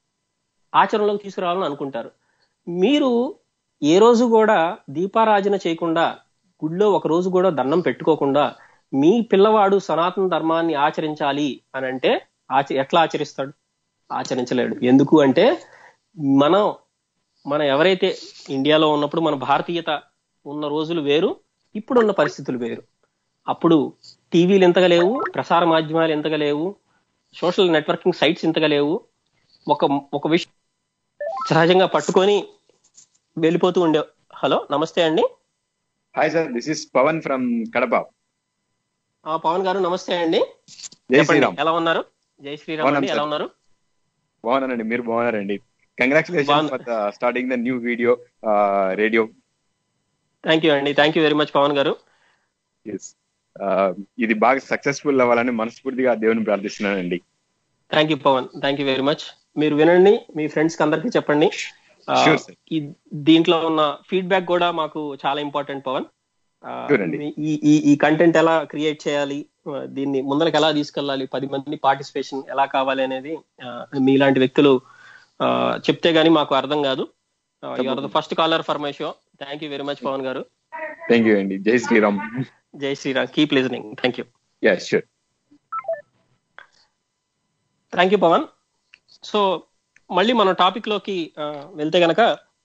ఆచరణలోకి తీసుకురావాలని అనుకుంటారు మీరు ఏ రోజు కూడా దీపారాజన చేయకుండా గుడిలో ఒక రోజు కూడా దండం పెట్టుకోకుండా మీ పిల్లవాడు సనాతన ధర్మాన్ని ఆచరించాలి అని అంటే ఆచ ఎట్లా ఆచరిస్తాడు ఆచరించలేడు ఎందుకు అంటే మనం మనం ఎవరైతే ఇండియాలో ఉన్నప్పుడు మన భారతీయత ఉన్న రోజులు వేరు ఇప్పుడున్న పరిస్థితులు వేరు అప్పుడు టీవీలు ఎంతగా లేవు ప్రసార మాధ్యమాలు ఎంతగా లేవు సోషల్ నెట్వర్కింగ్ సైట్స్ ఇంతగా లేవు ఒక ఒక విషయం సహజంగా పట్టుకొని వెళ్ళిపోతూ ఉండే హలో నమస్తే అండి hi sir this is Pavan from Kadapa ఆ పవన్ గారు నమస్తే అండి జై చెప్పండి శ్రీరామ్ ఎలా ఉన్నారు జై శ్రీరామ్ బాగున్నాం అండి ఎలా సార్. ఉన్నారు బాగున్నానండి మీరు బాగున్నారండి కంగ్రాచులేషన్ బాగున్నా. For starting the new video radio thank you అండి thank you very much Pavan garu ఇది బాగా సక్సెస్ఫుల్ అవ్వాలని మనస్ఫూర్తిగా దేవుని ప్రార్థిస్తున్నానండి thank you Pavan thank you very much మీరు వినండి మీ ఫ్రెండ్స్ కి అందరికీ చెప్పండి ఆ, Sure, sir. ఈ దీంట్లో ఉన్న ఫీడ్బ్యాక్ కూడా మాకు చాలా ఇంపార్టెంట్ పవన్ ఆ, Sure అండి. మీ- ఈ ఈ ఈ కంటెంట్ ఎలా క్రియేట్ చేయాలి ఆ, దీన్ని ముందరకు ఎలా తీసుకెళ్ళాలి పది మంది పార్టిసిపేషన్ ఎలా కావాలి అనేది ఆ, మీలాంటి వ్యక్తులు ఆ, చెప్తే గానీ మాకు అర్థం కాదు you are the first caller for my show thank you very much Pavan garu thank you అండి Jai Shri Ram Jai Shri Ram keep listening thank you yeah sure thank you Pavan so మళ్ళీ మన టాపిక్ లోకి ఆ, వెళ్తే గనక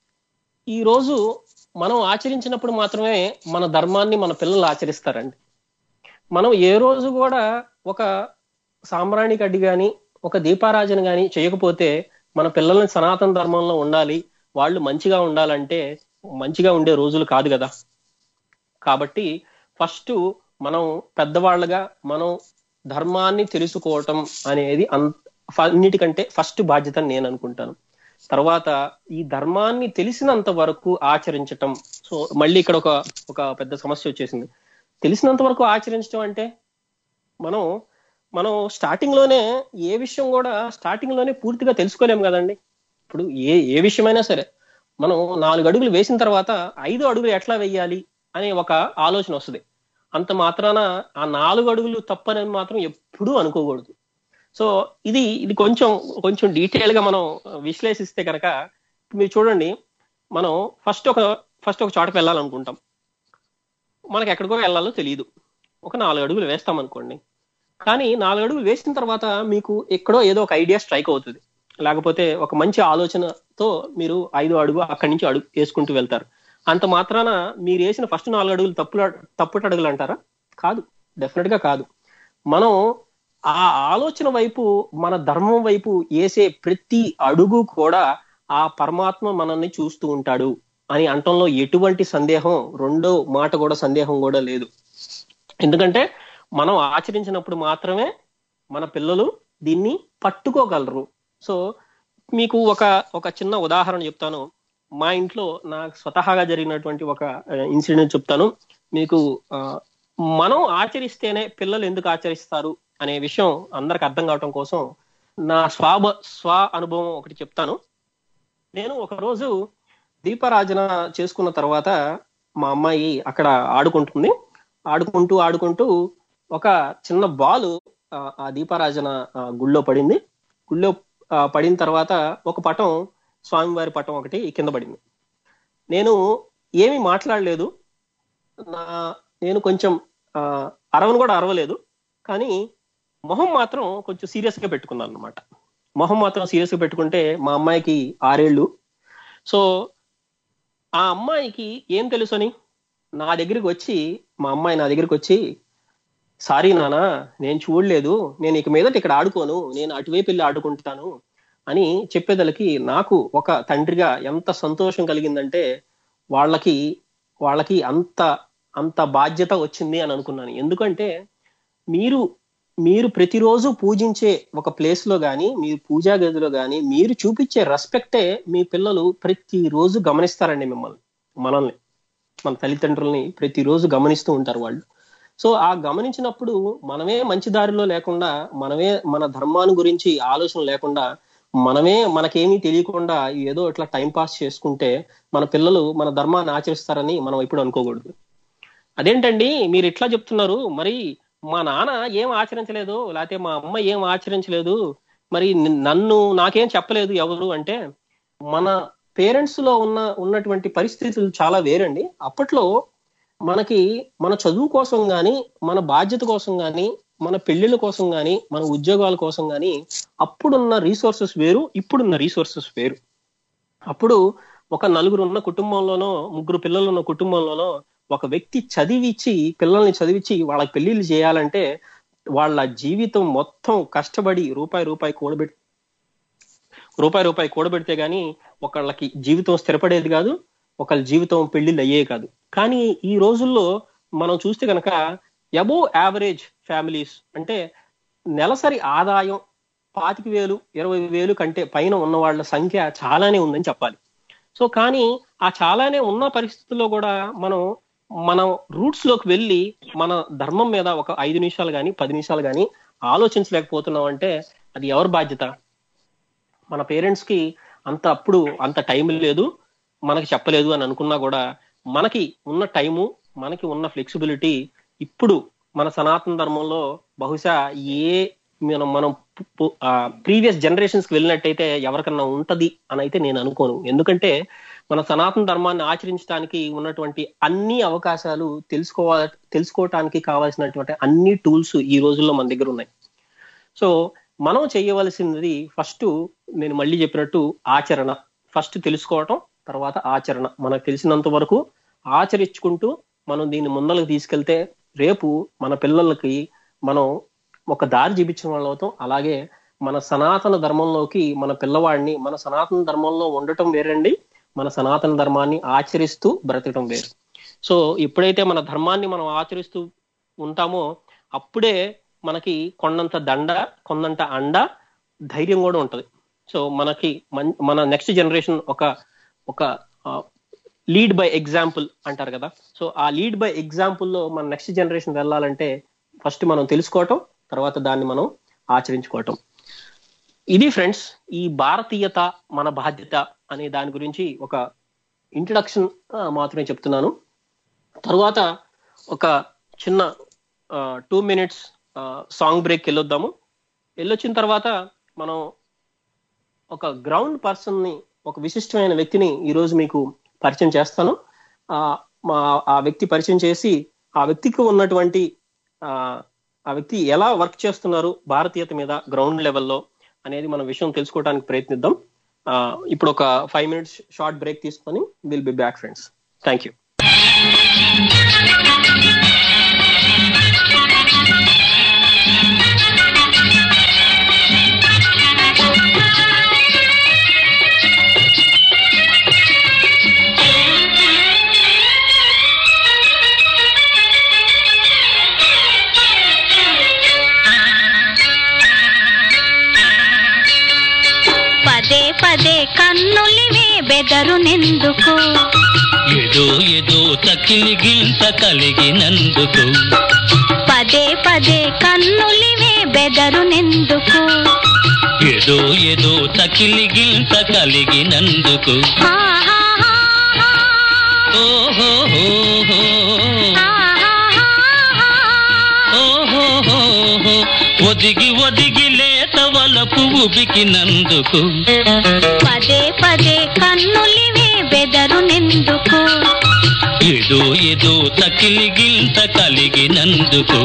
ఈ రోజు మనం ఆచరించినప్పుడు మాత్రమే మన ధర్మాన్ని మన పిల్లలు ఆచరిస్తారండి మనం ఏ రోజు కూడా ఒక సాంబ్రాణి కడ్డి గాని ఒక దీపారాజన గాని చేయకపోతే మన పిల్లల్ని సనాతన ధర్మంలో ఉండాలి వాళ్ళు మంచిగా ఉండాలంటే మంచిగా ఉండే రోజులు కాదు కదా కాబట్టి ఫస్ట్ మనం పెద్దవాళ్ళగా మనం ధర్మాన్ని తెలుసుకోవటం అనేది అన్- ఫ- అన్నిటికంటే ఫస్ట్ బాధ్యత అని నేను అనుకుంటాను తర్వాత ఈ ధర్మాన్ని తెలిసినంత వరకు ఆచరించటం సో మళ్ళీ ఇక్కడ ఒక ఒక పెద్ద సమస్య వచ్చేసింది తెలిసినంత వరకు ఆచరించడం అంటే మనం మనం స్టార్టింగ్ లోనే ఏ విషయం కూడా స్టార్టింగ్ లోనే పూర్తిగా తెలుసుకోలేము కదండి ఇప్పుడు ఏ ఏ విషయమైనా సరే మనం నాలుగు అడుగులు వేసిన తర్వాత ఐదు అడుగులు ఎట్లా వేయాలి అనే ఒక ఆలోచన వస్తుంది అంత మాత్రాన ఆ నాలుగు అడుగులు తప్పని మాత్రం ఎప్పుడూ అనుకోకూడదు సో ఇది ఇది కొంచెం కొంచెం డీటెయిల్ గా మనం విశ్లేషిస్తే కనుక మీరు చూడండి మనం ఫస్ట్ ఒక ఫస్ట్ ఒక చోటకి వెళ్ళాలనుకుంటాం మనకి ఎక్కడికో వెళ్ళాలో తెలియదు ఒక నాలుగు అడుగులు వేస్తాం అనుకోండి కానీ నాలుగు అడుగులు వేసిన తర్వాత మీకు ఎక్కడో ఏదో ఒక ఐడియా స్ట్రైక్ అవుతుంది లేకపోతే ఒక మంచి ఆలోచనతో మీరు ఐదు అడుగు అక్కడి నుంచి అడుగు వేసుకుంటూ వెళ్తారు అంత మాత్రాన మీరు వేసిన ఫస్ట్ నాలుగు అడుగులు తప్పులు తప్పుట అడుగులు అంటారా కాదు డెఫినెట్ గా కాదు మనం ఆ ఆలోచన వైపు మన ధర్మం వైపు వేసే ప్రతి అడుగు కూడా ఆ పరమాత్మ మనల్ని చూస్తూ ఉంటాడు అని అంటంలో ఎటువంటి సందేహం రెండో మాట కూడా సందేహం కూడా లేదు ఎందుకంటే మనం ఆచరించినప్పుడు మాత్రమే మన పిల్లలు దీన్ని పట్టుకోగలరు సో మీకు ఒక ఒక చిన్న ఉదాహరణ చెప్తాను మా ఇంట్లో నాకు స్వతహాగా జరిగినటువంటి ఒక ఇన్సిడెంట్ చెప్తాను మీకు ఆ, మనం ఆచరిస్తేనే పిల్లలు ఎందుకు ఆచరిస్తారు అనే విషయం అందరికి అర్థం కావటం కోసం నా స్వాబ స్వ అనుభవం ఒకటి చెప్తాను నేను ఒక రోజు దీపారాజన చేసుకున్న తర్వాత మా అమ్మాయి అక్కడ ఆడుకుంటుంది ఆడుకుంటూ ఆడుకుంటూ ఒక చిన్న బాలు ఆ, ఆ దీపారాజన ఆ, గుళ్ళో పడింది గుళ్ళో ఆ, పడిన తర్వాత ఒక పటం స్వామివారి పటం ఒకటి కింద పడింది నేను ఏమీ మాట్లాడలేదు నా నేను కొంచెం ఆ, అరవను కూడా అరవలేదు కానీ మొహం మాత్రం కొంచెం సీరియస్ గా పెట్టుకున్నాను అనమాట మొహం మాత్రం సీరియస్ గా పెట్టుకుంటే మా అమ్మాయికి ఆరేళ్ళు సో ఆ అమ్మాయికి ఏం తెలుసని నా దగ్గరికి వచ్చి మా అమ్మాయి నా దగ్గరికి వచ్చి సారీ నానా నేను చూడలేదు నేను ఇక మీదట ఇక్కడ ఆడుకోను నేను అటువైపు వెళ్ళి ఆడుకుంటాను అని చెప్పేదలకి నాకు ఒక తండ్రిగా ఎంత సంతోషం కలిగిందంటే వాళ్ళకి వాళ్ళకి అంత అంత బాధ్యత వచ్చింది అని అనుకున్నాను ఎందుకంటే మీరు మీరు ప్రతిరోజు పూజించే ఒక ప్లేస్ లో గాని మీరు పూజా గదిలో గాని మీరు చూపించే రెస్పెక్టే మీ పిల్లలు ప్రతిరోజు గమనిస్తారండి మిమ్మల్ని మనల్ని మన తల్లిదండ్రుల్ని ప్రతిరోజు గమనిస్తూ ఉంటారు వాళ్ళు సో ఆ గమనించినప్పుడు మనమే మంచి దారిలో లేకుండా మనమే మన ధర్మాన్ని గురించి ఆలోచన లేకుండా మనమే మనకేమీ తెలియకుండా ఏదో ఇట్లా టైం పాస్ చేసుకుంటే మన పిల్లలు మన ధర్మాన్ని ఆచరిస్తారని మనం ఇప్పుడు అనుకోకూడదు అదేంటండి మీరు ఇట్లా చెప్తున్నారు మరి మా నాన్న ఏం ఆచరించలేదు లేకపోతే మా అమ్మ ఏం ఆచరించలేదు మరి ని- నన్ను నాకేం చెప్పలేదు ఎవరు అంటే మన పేరెంట్స్ లో ఉన్న ఉన్నటువంటి పరిస్థితులు చాలా వేరండి అప్పట్లో మనకి మన చదువు కోసం గాని మన బాధ్యత కోసం గాని మన పెళ్లిళ్ళ కోసం గాని మన ఉద్యోగాల కోసం గాని అప్పుడున్న రీసోర్సెస్ వేరు ఇప్పుడున్న రీసోర్సెస్ వేరు అప్పుడు ఒక నలుగురు ఉన్న కుటుంబంలోనో ముగ్గురు పిల్లలు ఉన్న కుటుంబంలోనో ఒక వ్యక్తి చదివిచ్చి పిల్లల్ని చదివించి వాళ్ళకి పెళ్లిళ్ళు చేయాలంటే వాళ్ళ జీవితం మొత్తం కష్టపడి రూపాయి రూపాయి కూడబెట్టి రూపాయి రూపాయి కూడబెడితే గానీ ఒకళ్ళకి జీవితం స్థిరపడేది కాదు ఒకళ్ళ జీవితం పెళ్లిళ్ళు అయ్యే కాదు కానీ ఈ రోజుల్లో మనం చూస్తే కనుక అబో యావరేజ్ ఫ్యామిలీస్ అంటే నెలసరి ఆదాయం పాతిక వేలు ఇరవై వేలు కంటే పైన ఉన్న వాళ్ళ సంఖ్య చాలానే ఉందని చెప్పాలి సో కానీ ఆ చాలానే ఉన్న పరిస్థితుల్లో కూడా మనం మనం రూట్స్ లోకి వెళ్ళి మన ధర్మం మీద ఒక ఐదు నిమిషాలు కానీ పది నిమిషాలు కానీ ఆలోచించలేకపోతున్నాం అంటే అది ఎవరి బాధ్యత మన పేరెంట్స్ కి అంత అప్పుడు అంత టైం లేదు మనకి చెప్పలేదు అని అనుకున్నా కూడా మనకి ఉన్న టైము మనకి ఉన్న ఫ్లెక్సిబిలిటీ ఇప్పుడు మన సనాతన ధర్మంలో బహుశా ఏ మనం మనం ప్రీవియస్ జనరేషన్స్ కి వెళ్ళినట్టయితే ఎవరికన్నా ఉంటది అని అయితే నేను అనుకోను ఎందుకంటే మన సనాతన ధర్మాన్ని ఆచరించడానికి ఉన్నటువంటి అన్ని అవకాశాలు తెలుసుకోవా తెలుసుకోవటానికి కావాల్సినటువంటి అన్ని టూల్స్ ఈ రోజుల్లో మన దగ్గర ఉన్నాయి సో మనం చేయవలసింది ఫస్ట్ నేను మళ్ళీ చెప్పినట్టు ఆచరణ ఫస్ట్ తెలుసుకోవటం తర్వాత ఆచరణ మనకు తెలిసినంత వరకు ఆచరించుకుంటూ మనం దీన్ని ముందరకు తీసుకెళ్తే రేపు మన పిల్లలకి మనం ఒక దారి చూపించిన వాళ్ళు అవుతాం అలాగే మన సనాతన ధర్మంలోకి మన పిల్లవాడిని మన సనాతన ధర్మంలో ఉండటం వేరండి మన సనాతన ధర్మాన్ని ఆచరిస్తూ బ్రతకటం వేరు సో ఎప్పుడైతే మన ధర్మాన్ని మనం ఆచరిస్తూ ఉంటామో అప్పుడే మనకి కొండంత దండ కొండంత అండ ధైర్యం కూడా ఉంటది సో మనకి మన్- మన నెక్స్ట్ జనరేషన్ ఒక ఒక లీడ్ బై ఎగ్జాంపుల్ అంటారు కదా సో ఆ లీడ్ బై ఎగ్జాంపుల్లో మన నెక్స్ట్ జనరేషన్ వెళ్ళాలంటే ఫస్ట్ మనం తెలుసుకోవటం తర్వాత దాన్ని మనం ఆచరించుకోవటం ఇది ఫ్రెండ్స్ ఈ భారతీయత మన బాధ్యత అనే దాని గురించి ఒక ఇంట్రడక్షన్ మాత్రమే చెప్తున్నాను తరువాత ఒక చిన్న టూ మినిట్స్ సాంగ్ బ్రేక్ వెళ్ళొద్దాము వెళ్ళొచ్చిన తర్వాత మనం ఒక గ్రౌండ్ పర్సన్ ని ఒక విశిష్టమైన వ్యక్తిని ఈ రోజు మీకు పరిచయం చేస్తాను ఆ మా ఆ వ్యక్తి పరిచయం చేసి ఆ వ్యక్తికి ఉన్నటువంటి ఆ ఆ వ్యక్తి ఎలా వర్క్ చేస్తున్నారు భారతీయత మీద గ్రౌండ్ లెవెల్లో అనేది మనం విషయం తెలుసుకోవడానికి ప్రయత్నిద్దాం ఆ, ఇప్పుడు ఒక ఫైవ్ మినిట్స్ షార్ట్ బ్రేక్ తీసుకొని will be back friends thank you పదే పదే కన్నులివే బెదరునెందుకు ఏదో ఏదో తకిలి గింత కలిగినందుకు పదే పదే కన్నులివే బెదరునెందుకు ఏదో ఏదో తకిలి గింత కలిగినందుకు ఓహో ఓహో ఒదిగి ఒదిగి లేత వలపు ఉబికినందుకు పదే పదే కన్నులివే బెదరు నెందుకు ఏదో ఏదో తకిలి గింత కలిగినందుకు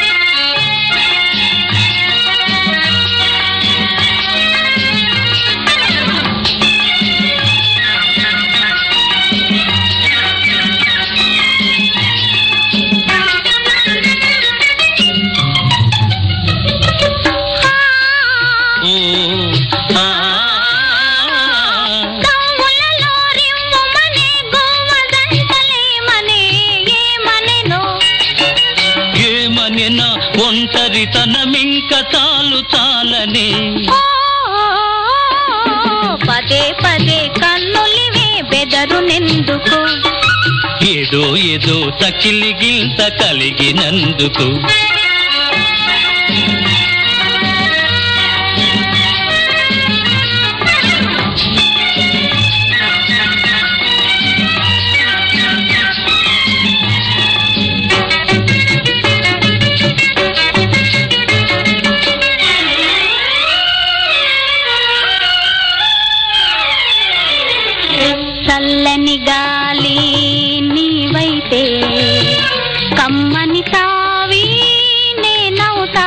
ఓ ఆ దమ్ములలో రిమ్ముమనే గోవదంటలేమనే ఏమనెనో ఏమనినా ఒంటరితనమింక చాలు చాలని ఓ, పదే పదే కన్నులివే బెదరు నెందుకు ఏదో ఏదో తకిలి గింత కలిగినందుకు చల్లని గాలి నీవైతే కమ్మని తావి నేనవుతా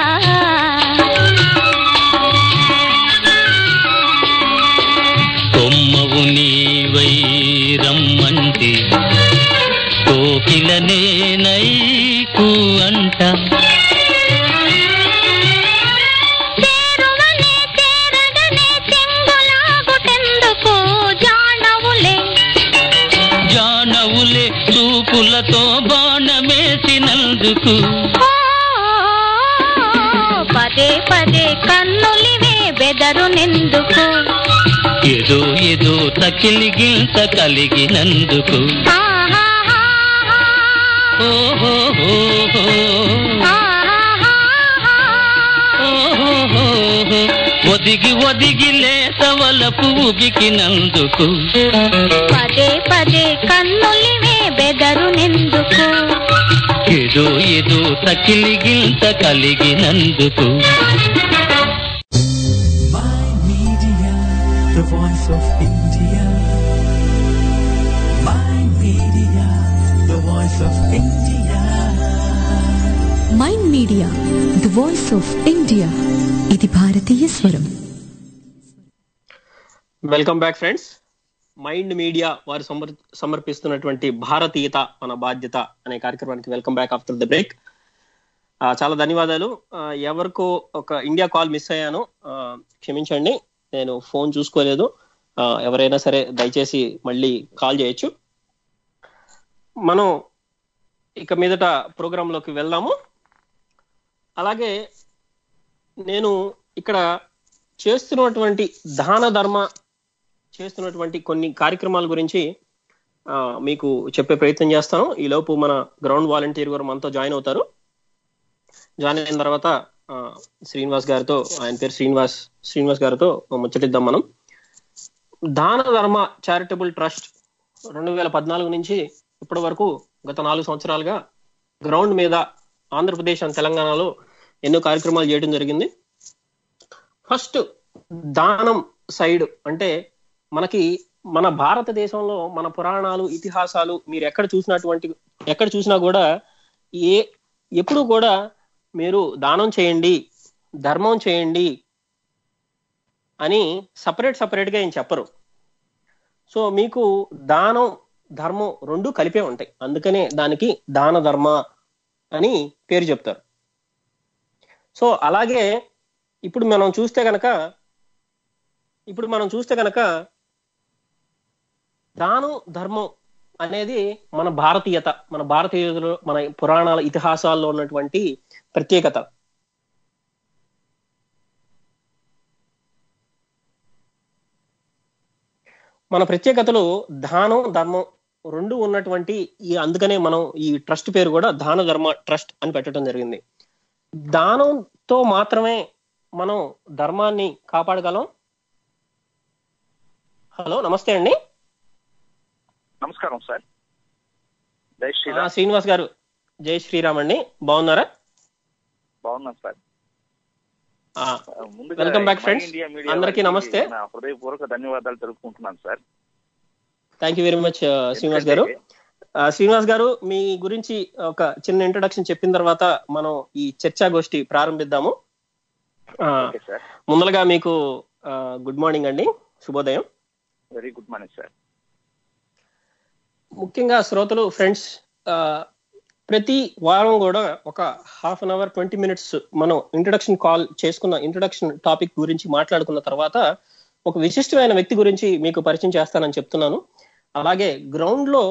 కొమ్మవు నీవై రమ్మంటి కోకిల నేనైకు అంట చేరువనే చేరగనే చెంగులాగుటెందుకు జానవులే జానవులే చూపులతో బాణమేసినందుకు ఓ, పదే పదే కన్నులివే బెదరు నెందుకు ఏదో ఏదో తకిలి గింత కలిగినందుకు ఓహో ఓహో ఒదిగి ఒదిగి లేత వలపు ఉబికినందుకు పదే పదే కన్నులివే బెదరు నెందుకు ఏదో ఏదో తకిలి గింత కలిగినందుకు My Media, the voice of India. My Media, the voice of India. Mind Media the voice of India ఇది భారతీయ స్వరం welcome back friends Mind Media వారు సమర్- సమర్పిస్తున్నటువంటి భారతీయత మన బాధ్యత అనే కార్యక్రమానికి welcome back after the break చాలా ధన్యవాదాలు ఆ, ఎవరికో ఒక ఇండియా కాల్ మిస్ అయ్యాను ఆ, క్షమించండి నేను ఫోన్ చూసుకోలేదు ఆ, ఎవరైనా సరే దయచేసి మళ్ళీ కాల్ చేయొచ్చు మనం ఇక మీదట program లోకి వెళ్దాము అలాగే నేను ఇక్కడ చేస్తున్నటువంటి దాన ధర్మ చేస్తున్నటువంటి కొన్ని కార్యక్రమాల గురించి ఆ, మీకు చెప్పే ప్రయత్నం చేస్తాను ఈ లోపు మన గ్రౌండ్ వాలంటీర్ గారు మనతో జాయిన్ అవుతారు జాయిన్ అయిన తర్వాత ఆ, శ్రీనివాస్ గారితో ఆయన పేరు శ్రీనివాస్ శ్రీనివాస్ గారితో ముచ్చటిద్దాం మనం దాన ధర్మ చారిటబుల్ ట్రస్ట్ రెండు వేల పద్నాలుగు నుంచి ఇప్పటి వరకు గత నాలుగు సంవత్సరాలుగా గ్రౌండ్ మీద ఆంధ్రప్రదేశ్ అండ్ తెలంగాణలో ఎన్నో కార్యక్రమాలు చేయడం జరిగింది ఫస్ట్ దానం సైడ్ అంటే మనకి మన భారతదేశంలో మన పురాణాలు ఇతిహాసాలు మీరు ఎక్కడ చూసినటువంటి ఎక్కడ చూసినా కూడా ఏ ఎప్పుడు కూడా మీరు దానం చేయండి ధర్మం చేయండి అని సపరేట్ సపరేట్ గా ఏం చెప్పరు సో మీకు దానం ధర్మం రెండు కలిపే ఉంటాయి అందుకనే దానికి దాన ధర్మ అని పేరు చెప్తారు సో అలాగే ఇప్పుడు మనం చూస్తే గనక ఇప్పుడు మనం చూస్తే గనక దానం ధర్మం అనేది మన భారతీయత మన భారతీయులు మన పురాణాల ఇతిహాసాల్లో ఉన్నటువంటి ప్రత్యేకత మన ప్రత్యేకతలు దానం ధర్మం రెండు ఉన్నటువంటి ఈ అందుకనే మనం ఈ ట్రస్ట్ పేరు కూడా దాన ధర్మ ట్రస్ట్ అని పెట్టడం జరిగింది దానంతో మాత్రమే మనం ధర్మాన్ని కాపాడగలం హలో నమస్తే అండి నమస్కారం సార్ జై ఆ, శ్రీరామ్ శ్రీనివాస్ గారు జై శ్రీరామ్ అండి బాగున్నారా బాగున్నాం సార్ ఆ, ముందుగా Welcome back, my friends. India Media అందరికీ వారికి నమస్తే. నా హృదయపూర్వక ధన్యవాదాలు తెలుపుకుంటున్నాను sir thank you very much Srinivas garu ఆ, శ్రీనివాస్ గారు మీ గురించి ఒక చిన్న ఇంట్రొడక్షన్ చెప్పిన తర్వాత మనం ఈ చర్చా గోష్ఠి ప్రారంభిద్దాము ఆ, ఓకే సార్ ముందరగా మీకు గుడ్ మార్నింగ్ అండి శుభోదయం వెరీ గుడ్ మార్నింగ్ సార్ ముఖ్యంగా శ్రోతలు ఫ్రెండ్స్ ప్రతి వారం కూడా ఒక half an hour twenty minutes మనం ఇంట్రడక్షన్ కాల్ చేసుకున్న ఇంట్రడక్షన్ టాపిక్ గురించి మాట్లాడుకున్న తర్వాత ఒక విశిష్టమైన వ్యక్తి గురించి మీకు పరిచయం చేస్తానని చెప్తున్నాను అలాగే గ్రౌండ్ లో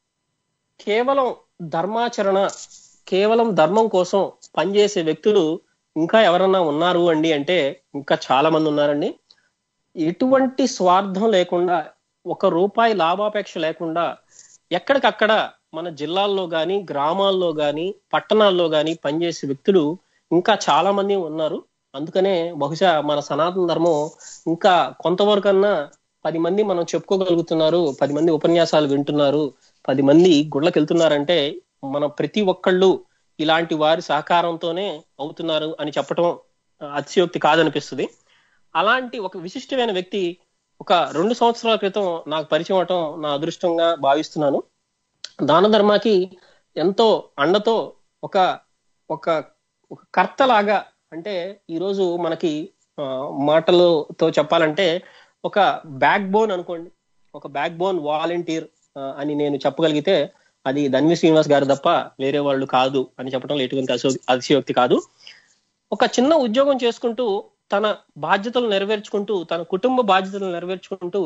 కేవలం ధర్మాచరణ కేవలం ధర్మం కోసం పనిచేసే వ్యక్తులు ఇంకా ఎవరన్నా ఉన్నారు అండి అంటే ఇంకా చాలా మంది ఉన్నారండి ఎటువంటి స్వార్థం లేకుండా ఒక రూపాయి లాభాపేక్ష లేకుండా ఎక్కడికక్కడ మన జిల్లాల్లో గాని గ్రామాల్లో గాని పట్టణాల్లో గాని పనిచేసే వ్యక్తులు ఇంకా చాలా మంది ఉన్నారు అందుకనే బహుశా మన సనాతన ధర్మం ఇంకా కొంతవరకన్నా పది మంది మనం చెప్పుకోగలుగుతున్నారు పది మంది ఉపన్యాసాలు వింటున్నారు పది మంది గుళ్ళకి వెళ్తున్నారంటే మన ప్రతి ఒక్కళ్ళు ఇలాంటి వారి సహకారంతోనే అవుతున్నారు అని చెప్పటం ఆ, అతిశయోక్తి కాదనిపిస్తుంది అలాంటి ఒక విశిష్టమైన వ్యక్తి ఒక రెండు సంవత్సరాల క్రితం నాకు పరిచయం అవటం నా అదృష్టంగా భావిస్తున్నాను దాన ధర్మాకి ఎంతో అండతో ఒక ఒక ఒక కర్తలాగా అంటే ఈరోజు మనకి ఆ, మాటలతో చెప్పాలంటే ఒక బ్యాక్ బోన్ అనుకోండి ఒక బ్యాక్ బోన్ వాలంటీర్ అని నేను చెప్పగలిగితే అది ధన్వి శ్రీనివాస్ గారు తప్ప వేరే వాళ్ళు కాదు అని చెప్పడంలో ఎటువంటి అసో- అతిశయోక్తి కాదు ఒక చిన్న ఉద్యోగం చేసుకుంటూ తన బాధ్యతలు నెరవేర్చుకుంటూ తన కుటుంబ బాధ్యతలు నెరవేర్చుకుంటూ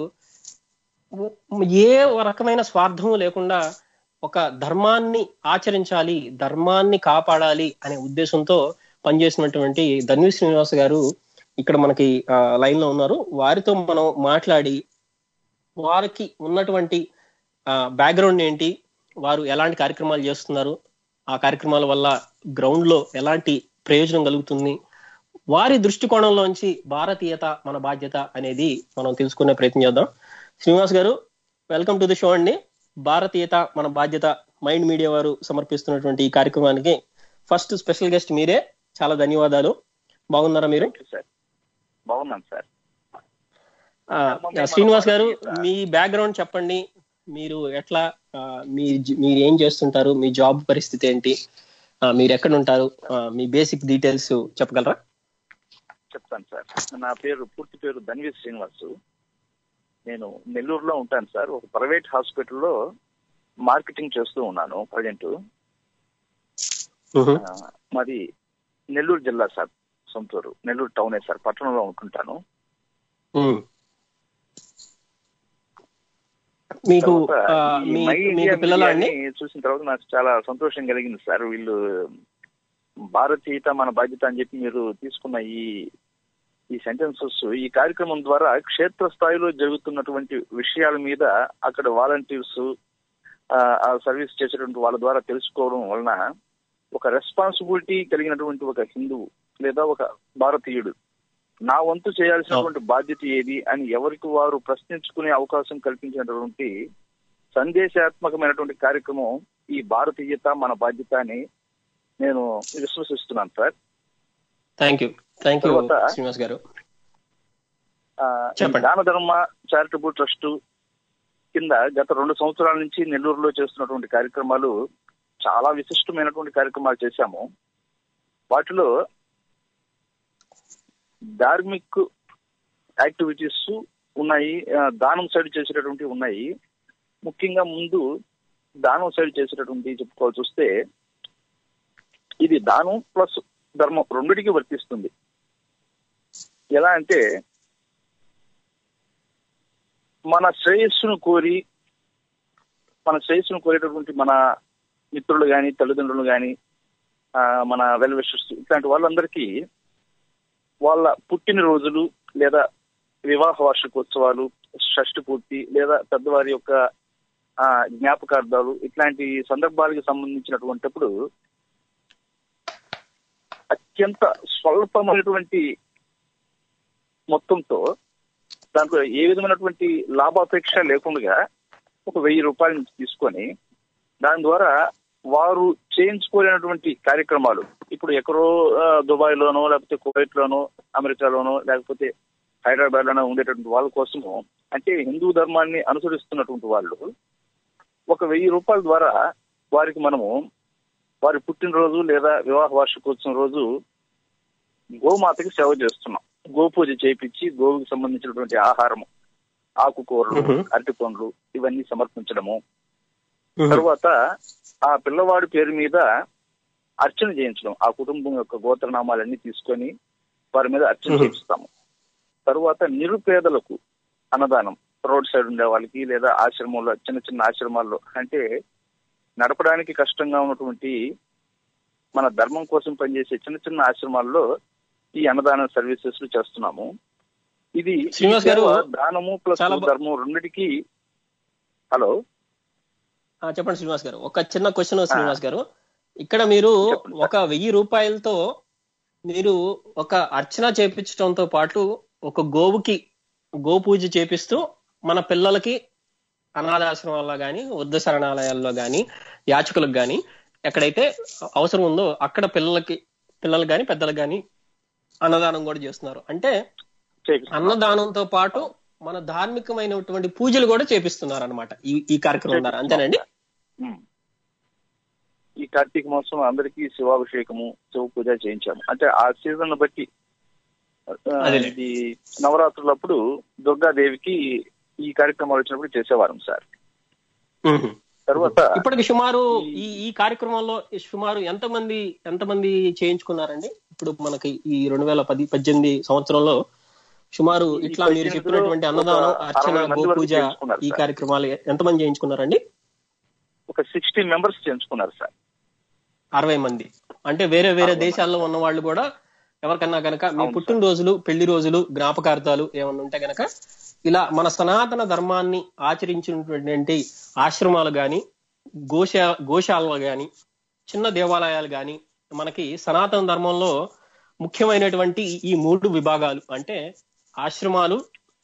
ఏ రకమైన స్వార్థము లేకుండా ఒక ధర్మాన్ని ఆచరించాలి ధర్మాన్ని కాపాడాలి అనే ఉద్దేశంతో పనిచేసినటువంటి ధన్వి శ్రీనివాస్ గారు ఇక్కడ మనకి లైన్ లో ఉన్నారు వారితో మనం మాట్లాడి వారికి ఉన్నటువంటి బ్యాక్గ్రౌండ్ ఏంటి వారు ఎలాంటి కార్యక్రమాలు చేస్తున్నారు ఆ కార్యక్రమాల వల్ల గ్రౌండ్ లో ఎలాంటి ప్రయోజనం కలుగుతుంది వారి దృష్టికోణంలోంచి భారతీయత మన బాధ్యత అనేది మనం తెలుసుకునే ప్రయత్నం చేద్దాం శ్రీనివాస్ గారు వెల్కమ్ టు ది షో అండి భారతీయత మన బాధ్యత మైండ్ మీడియా వారు సమర్పిస్తున్నటువంటి ఈ కార్యక్రమానికి ఫస్ట్ స్పెషల్ గెస్ట్ మీరే చాలా ధన్యవాదాలు బాగున్నారా మీరు థ్యాంక్ యూ సార్ బాగున్నాను సార్ ఆ, శ్రీనివాస్ గారు మీ బ్యాక్గ్రౌండ్ చెప్పండి మీరు ఎట్లా ఆ, మీ జ- మీరు ఏం చేస్తుంటారు మీ జాబ్ పరిస్థితి ఏంటి ఆ, మీరు ఎక్కడ ఉంటారు ఆ, మీ బేసిక్ డీటెయిల్స్ చెప్పగలరా చెప్తాను సార్ నా పేరు పూర్తి పేరు ధన్వి శ్రీనివాసు నేను నెల్లూరులో ఉంటాను సార్ ఒక ప్రైవేట్ హాస్పిటల్లో మార్కెటింగ్ చేస్తూ ఉన్నాను ప్రజెంట్ మ్హూ. మాది నెల్లూరు జిల్లా సార్ సొంతూరు నెల్లూరు టౌనే సార్ పట్టణంలో ఉంటుంటాను మ్. మీకు తర్వాత ఆ, ఈ మీ మై ఇండియా మీకు పిల్లలా అండి మీడియాని చూసిన తర్వాత నాకు చాలా సంతోషం కలిగింది సార్ వీళ్ళు భారతీయత మన బాధ్యత అని చెప్పి మీరు తీసుకున్న ఈ ఈ సెంటెన్సెస్ ఈ కార్యక్రమం ద్వారా క్షేత్ర స్థాయిలో జరుగుతున్నటువంటి విషయాల మీద అక్కడ వాలంటీర్స్ ఆ సర్వీస్ చేసేటువంటి వాళ్ళ ద్వారా తెలుసుకోవడం వలన ఒక రెస్పాన్సిబిలిటీ కలిగినటువంటి ఒక హిందువు లేదా ఒక భారతీయుడు నా వంతు చేయాల్సినటువంటి బాధ్యత ఏది అని ఎవరికి వారు ప్రశ్నించుకునే అవకాశం కల్పించినటువంటి సందేశాత్మకమైనటువంటి కార్యక్రమం ఈ భారతీయత మన బాధ్యత అని నేను విశ్వసిస్తున్నాను sir thank you thank you తర్వాత- శ్రీనివాస్ గారు ఆ, చెప్పండి. దాన ధర్మ చారిటబుల్ ట్రస్ట్ కింద గత రెండు సంవత్సరాల నుంచి నెల్లూరులో చేస్తున్నటువంటి కార్యక్రమాలు చాలా విశిష్టమైనటువంటి కార్యక్రమాలు చేశాము వాటిలో ధార్మిక్ యాక్టివిటీస్ ఉన్నాయి ఆ, దానం సైడ్ చేసేటటువంటి ఉన్నాయి ముఖ్యంగా ముందు దానం సైడ్ చేసేటటువంటి చెప్పుకోవాల్సి వస్తే ఇది దానం ప్లస్ ధర్మం రెండిటికి వర్తిస్తుంది ఎలా అంటే మన శ్రేయస్సును కోరి మన శ్రేయస్సును కోరేటటువంటి మన మిత్రులు గాని తల్లిదండ్రులు గాని ఆ, మన వెల్ విషర్స్ ఇట్లాంటి వాళ్ళందరికీ వాళ్ళ పుట్టినరోజులు లేదా వివాహ వార్షికోత్సవాలు షష్టి పూర్తి లేదా పెద్దవారి యొక్క ఆ, జ్ఞాపకార్థాలు ఇట్లాంటి సందర్భాలకు సంబంధించినటువంటిప్పుడు అత్యంత స్వల్పమైనటువంటి మొత్తంతో దాంట్లో ఏ విధమైనటువంటి లాభాపేక్ష లేకుండా ఒక వెయ్యి రూపాయల నుంచి తీసుకొని దాని ద్వారా వారు చేయించుకోలేనటువంటి కార్యక్రమాలు ఇప్పుడు ఎక్కడో ఆ, దుబాయ్ లోనో లేకపోతే కువైట్ లోనో అమెరికాలోనో లేకపోతే హైదరాబాద్ లోనో ఉండేటటువంటి వాళ్ళ కోసము అంటే హిందూ ధర్మాన్ని అనుసరిస్తున్నటువంటి వాళ్ళు ఒక వెయ్యి రూపాయల ద్వారా వారికి మనము వారి పుట్టినరోజు లేదా వివాహ వార్షికోత్సవం రోజు గోమాతకి సేవ చేస్తున్నాం గోపూజ చేయించి గోవుకి సంబంధించినటువంటి ఆహారము ఆకుకూరలు అరటి పండ్లు ఇవన్నీ సమర్పించడము తరువాత ఆ పిల్లవాడి పేరు మీద అర్చన చేయించడం ఆ కుటుంబం యొక్క గోత్రనామాలన్నీ తీసుకొని వారి మీద అర్చన చేయిస్తాము తరువాత నిరుపేదలకు అన్నదానం రోడ్ సైడ్ ఉండే వాళ్ళకి లేదా ఆశ్రమంలో చిన్న చిన్న ఆశ్రమాల్లో అంటే నడపడానికి కష్టంగా ఉన్నటువంటి మన ధర్మం కోసం పనిచేసే చిన్న చిన్న ఆశ్రమాల్లో ఈ అన్నదాన సర్వీసెస్ చేస్తున్నాము ఇది శ్రీనివాస్ గారు, సేవ దానము ప్లస్ చాలా బా- ధర్మం రెండిటికి హలో ఆ, చెప్పండి శ్రీనివాస్ గారు ఒక చిన్న క్వశ్చన్ శ్రీనివాస్ గారు ఇక్కడ మీరు చెప్పండి సార్. ఒక వెయ్యి రూపాయలతో మీరు ఒక అర్చన చేపించడంతో పాటు ఒక గోవుకి గోపూజ చేపిస్తూ మన పిల్లలకి అనాథాశ్రమాల్లో గాని వృద్ధ శరణాలయాల్లో గాని యాచకులకు గాని ఎక్కడైతే అవసరం ఉందో అక్కడ పిల్లలకి పిల్లలకు గాని పెద్దలకు గాని అన్నదానం కూడా చేస్తున్నారు అంటే చేపిస్తున్నాం. అన్నదానంతో పాటు మన ధార్మికమైనటువంటి పూజలు కూడా చేపిస్తున్నారు అనమాట ఈ ఈ కార్యక్రమం ద్వారా అంతేనండి ఉమ్. ఈ కార్తీక మాసం అందరికీ శివాభిషేకము శివ పూజ చేయించాము అంటే ఆ సీజన్ బట్టి ఆ, అదేలే. ఇది నవరాత్రులప్పుడు దుర్గాదేవికి ఈ కార్యక్రమాలు వచ్చినప్పుడు చేసేవారం సార్ మ్మ్. తర్వాత ఇప్పటికి సుమారు ఈ ఈ కార్యక్రమంలో సుమారు ఎంతమంది ఎంతమంది చేయించుకున్నారండి ఇప్పుడు మనకి ఈ రెండు వేల పది పద్దెనిమిది సంవత్సరంలో సుమారు ఈ ఇట్లా మీరు పద్దెనిమిదిలో చెప్పినటువంటి అన్నదానం ఒక అర్చన అరవై మంది వరకు గోపూజ చేయించుకున్నారు ఈ సార్. కార్యక్రమాలు ఎంతమంది చేయించుకున్నారండి ఒక సిక్స్టీ మెంబర్స్ చేయించుకున్నారు సార్ అరవై మంది అంటే వేరే వేరే అరవై మంది. దేశాల్లో ఉన్న వాళ్ళు కూడా ఎవరికన్నా గనక మీ అవును పుట్టినరోజులు పెళ్లి రోజులు జ్ఞాపకార్థాలు ఏమన్నా ఉంటే గనక ఇలా మన సనాతన ధర్మాన్ని ఆచరించినటువంటి ఆశ్రమాలు గాని గోశా గోశాలలు గాని చిన్న దేవాలయాలు గాని మనకి సనాతన ధర్మంలో ముఖ్యమైనటువంటి ఈ మూడు విభాగాలు అంటే ఆశ్రమాలు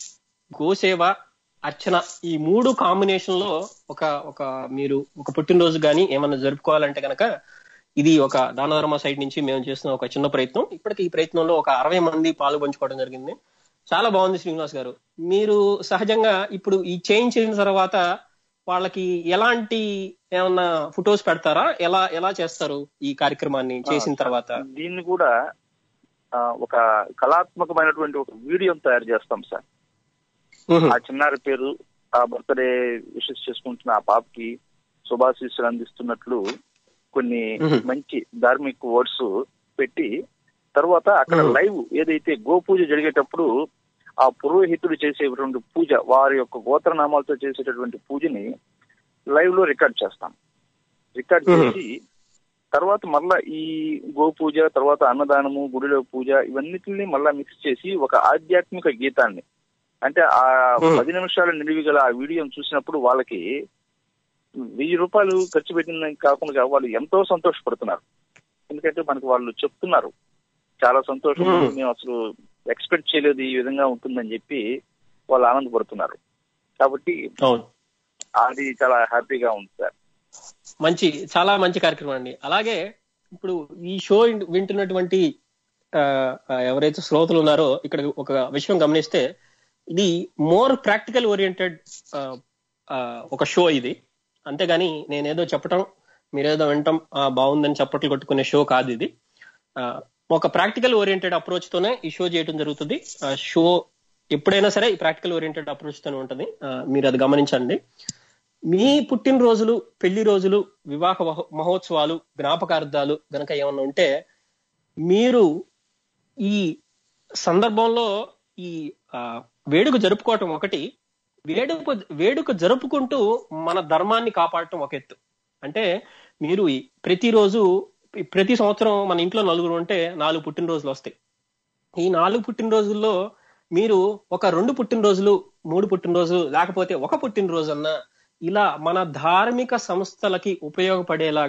గోసేవ అర్చన ఈ మూడు కాంబినేషన్ లో ఒక ఒక మీరు ఒక పుట్టినరోజు గాని ఏమన్నా జరుపుకోవాలంటే గనక ఇది ఒక దాన ధర్మ సైట్ నుంచి మేము చేస్తున్న ఒక చిన్న ప్రయత్నం ఇప్పటికి ఈ ప్రయత్నంలో ఒక అరవై మంది పాలు పంచుకోవడం జరిగింది చాలా బాగుంది శ్రీనివాస్ గారు మీరు సహజంగా ఇప్పుడు ఈ చేయించిన తర్వాత వాళ్ళకి ఎలాంటి ఏమన్నా ఫొటోస్ పెడతారా ఎలా ఎలా చేస్తారు ఈ కార్యక్రమాన్ని చేసిన తర్వాత దీన్ని కూడా ఆ, ఒక కళాత్మకమైనటువంటి ఒక వీడియోని తయారు చేస్తాం సార్ మ్మ్. ఆ చిన్నారి పేరు ఆ బర్త్డే విషెస్ చేసుకుంటున్న ఆ పాపకి శుభాశీస్సులు అందిస్తున్నట్లు కొన్ని మ్మ్. మంచి ధార్మిక వర్డ్స్ పెట్టి తర్వాత అక్కడ మ్మ్. లైవ్ ఏదైతే గోపూజ జరిగేటప్పుడు ఆ పురోహితుడు చేసేటువంటి పూజ వారి యొక్క గోత్రనామాలతో చేసేటటువంటి పూజని లైవ్ లో రికార్డ్ చేస్తాం రికార్డ్ మ్మ్. చేసి తర్వాత మళ్ళా ఈ గోపూజ తర్వాత అన్నదానము గుడిలో పూజ ఇవన్నిటిని మళ్ళా మిక్స్ చేసి ఒక ఆధ్యాత్మిక గీతాన్ని అంటే ఆ మ్మ్. పది నిమిషాల నిడివి గల ఆ వీడియోని చూసినప్పుడు వాళ్ళకి వెయ్యి రూపాయలు ఖర్చు పెట్టిన కాకుండా వాళ్ళు ఎంతో సంతోషపడుతున్నారు ఎందుకంటే మనకి వాళ్ళు చెప్తున్నారు చాలా సంతోషం మ్మ్. మేము అసలు ఎక్స్పెక్ట్ చేయలేదు ఈ విధంగా ఉంటుందని చెప్పి వాళ్ళు ఆనందపడుతున్నారు కాబట్టి అవును అది చాలా హ్యాపీగా ఉంది సార్ మంచి చాలా మంచి కార్యక్రమం అండి అలాగే ఇప్పుడు ఈ షో ఇన్- వింటున్నటువంటి ఆ, ఆ, ఎవరైతే శ్రోతలు ఉన్నారో ఇక్కడ ఒక విషయం గమనిస్తే ఇది మోర్ ప్రాక్టికల్ ఓరియంటెడ్ ఒక షో ఇది అంతేగాని నేనేదో చెప్పటం మీరేదో వింటాం ఆ, బాగుందని చప్పట్లు కొట్టుకునే షో కాదు ఇది ఆ, ఒక ప్రాక్టికల్ ఓరియంటెడ్ అప్రోచ్ తోనే ఈ షో చేయడం జరుగుతుంది ఆ షో ఎప్పుడైనా సరే ఈ ప్రాక్టికల్ ఓరియంటెడ్ అప్రోచ్ తోనే ఉంటుంది ఆ, మీరు అది గమనించండి మీ పుట్టినరోజులు పెళ్లి రోజులు వివాహ మహో- మహోత్సవాలు జ్ఞాపకార్థాలు గనక ఏమన్నా ఉంటే మీరు ఈ సందర్భంలో ఈ ఆ, వేడుక జరుపుకోవటం ఒకటి వేడుక వేడుక జరుపుకుంటూ మన ధర్మాన్ని కాపాడటం ఒక ఎత్తు అంటే మీరు ఈ ప్రతిరోజు ప్రతి సంవత్సరం మన ఇంట్లో నలుగురు ఉంటే నాలుగు పుట్టినరోజులు వస్తాయి ఈ నాలుగు పుట్టినరోజుల్లో మీరు ఒక రెండు పుట్టినరోజులు మూడు పుట్టినరోజులు లేకపోతే ఒక పుట్టినరోజు అన్నా ఇలా మన ధార్మిక సంస్థలకి ఉపయోగపడేలాగా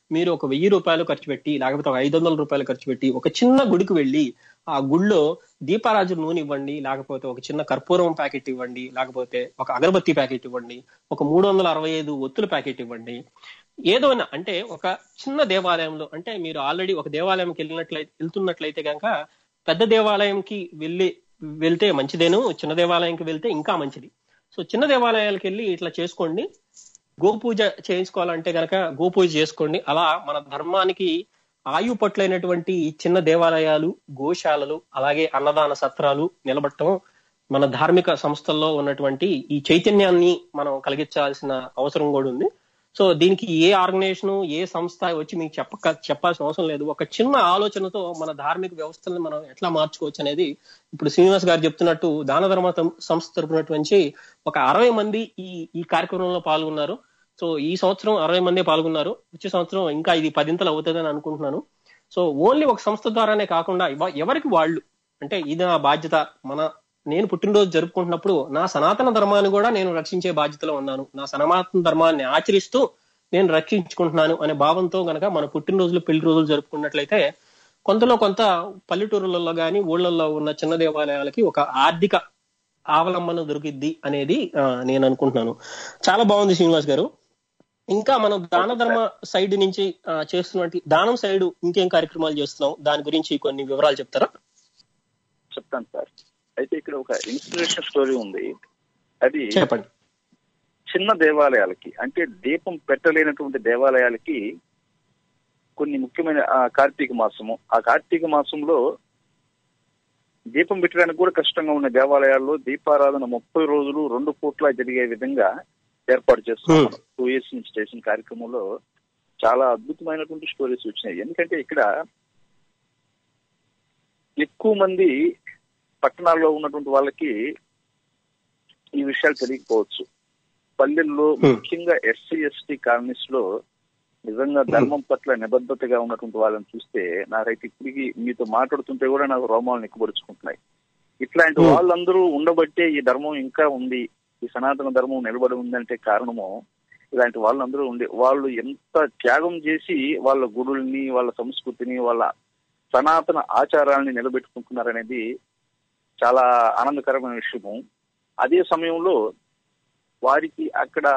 మీరు ఒక వెయ్యి రూపాయలు ఖర్చు పెట్టి లేకపోతే ఒక ఐదు వందల రూపాయలు ఖర్చు పెట్టి ఒక చిన్న గుడికి వెళ్ళి ఆ గుళ్ళో దీపారాజు నూనె ఇవ్వండి లేకపోతే ఒక చిన్న కర్పూరం ప్యాకెట్ ఇవ్వండి లేకపోతే ఒక అగరబత్తి ప్యాకెట్ ఇవ్వండి ఒక మూడు వందల అరవై ఐదు ఒత్తుల ప్యాకెట్ ఇవ్వండి ఏదో అంటే ఒక చిన్న దేవాలయంలో అంటే మీరు ఆల్రెడీ ఒక దేవాలయంకి వెళ్ళినట్లయితే వెళ్తున్నట్లయితే కనుక పెద్ద దేవాలయంకి వెళ్ళి వెళ్తే మంచిదేను చిన్న దేవాలయంకి వెళ్తే ఇంకా మంచిది సో చిన్న దేవాలయాలకు వెళ్ళి ఇట్లా చేసుకోండి గోపూజ చేయించుకోవాలంటే గనక గోపూజ చేసుకోండి అలా మన ధర్మానికి ఆయు పట్లైనటువంటి ఈ చిన్న దేవాలయాలు గోశాలలు అలాగే అన్నదాన సత్రాలు నిలబడటం మన ధార్మిక సంస్థల్లో ఉన్నటువంటి ఈ చైతన్యాన్ని మనం కలిగించాల్సిన అవసరం కూడా ఉంది సో దీనికి ఏ ఆర్గనైజేషన్ ఏ సంస్థ వచ్చి మీకు చెప్పక చెప్పాల్సిన అవసరం లేదు ఒక చిన్న ఆలోచనతో మన ధార్మిక వ్యవస్థలను మనం ఎట్లా మార్చుకోవచ్చు అనేది ఇప్పుడు శ్రీనివాస్ గారు చెప్తున్నట్టు దాన ధర్మ సం- సంస్థ తరపునటువంటి ఒక అరవై మంది ఈ ఈ కార్యక్రమంలో పాల్గొన్నారు సో ఈ సంవత్సరం అరవై మంది పాల్గొన్నారు వచ్చే సంవత్సరం ఇంకా ఇది పదింతలు అవుతుందని అనుకుంటున్నాను సో ఓన్లీ ఒక సంస్థ ద్వారానే కాకుండా ఇవ- ఎవరికి వాళ్ళు అంటే ఇది నా బాధ్యత మన నేను పుట్టినరోజు జరుపుకుంటున్నప్పుడు నా సనాతన ధర్మాన్ని కూడా నేను రక్షించే బాధ్యతలో ఉన్నాను నా సనాతన ధర్మాన్ని ఆచరిస్తూ నేను రక్షించుకుంటున్నాను అనే భావంతో గనక మన పుట్టినరోజులు పెళ్లి రోజులు జరుపుకున్నట్లయితే కొంతలో కొంత పల్లెటూరులలో గాని ఊళ్ళల్లో ఉన్న చిన్న దేవాలయాలకి ఒక ఆర్థిక ఆవలంబన దొరికిద్ది అనేది ఆ, నేను అనుకుంటున్నాను చాలా బాగుంది శ్రీనివాస్ గారు ఇంకా మనం దాన ధర్మ సైడ్ నుంచి ఆ, చేస్తున్నటువంటి దానం సైడ్ ఇంకేం కార్యక్రమాలు చేస్తున్నాం దాని గురించి కొన్ని వివరాలు చెప్తారా చెప్తాను సార్ అయితే ఇక్కడ ఒక ఇన్స్పిరేషన్ స్టోరీ ఉంది అది చెప్పండి చిన్న దేవాలయాలకి అంటే దీపం పెట్టలేనటువంటి దేవాలయాలకి కొన్ని ముఖ్యమైన ఆ కార్తీక మాసము ఆ కార్తీక మాసంలో దీపం పెట్టడానికి కూడా కష్టంగా ఉన్న దేవాలయాల్లో దీపారాధన ముప్పై రోజులు రెండు పూట్ల జరిగే విధంగా ఏర్పాటు చేస్తున్నాం Hmm. టూ ఇయర్స్ నుంచి చేసిన కార్యక్రమంలో చాలా అద్భుతమైనటువంటి స్టోరీస్ వచ్చినాయి ఎందుకంటే ఇక్కడ ఎక్కువ మంది పట్టణాల్లో ఉన్నటువంటి వాళ్ళకి ఈ విషయాలు తెలియకపోవచ్చు పల్లెల్లో Hmm. ముఖ్యంగా ఎస్సీ ఎస్టీ కాలనీస్ లో నిజంగా ధర్మం పట్ల నిబద్ధతగా ఉన్నటువంటి వాళ్ళని చూస్తే నాకైతే ఇప్పటికి మీతో మాట్లాడుతుంటే కూడా నాకు రోమాలు నిక్కబడుచుకుంటున్నాయి ఇట్లాంటి Hmm. వాళ్ళందరూ ఉండబట్టే ఈ ధర్మం ఇంకా ఉంది ఈ సనాతన ధర్మం నిలబడి ఉందంటే కారణము ఇలాంటి వాళ్ళందరూ ఉండి వాళ్ళు ఎంత త్యాగం చేసి వాళ్ళ గుడుల్ని వాళ్ళ సంస్కృతిని వాళ్ళ సనాతన ఆచారాలని నిలబెట్టుకుంటున్నారనేది చాలా ఆనందకరమైన విషయము అదే సమయంలో వారికి అక్కడ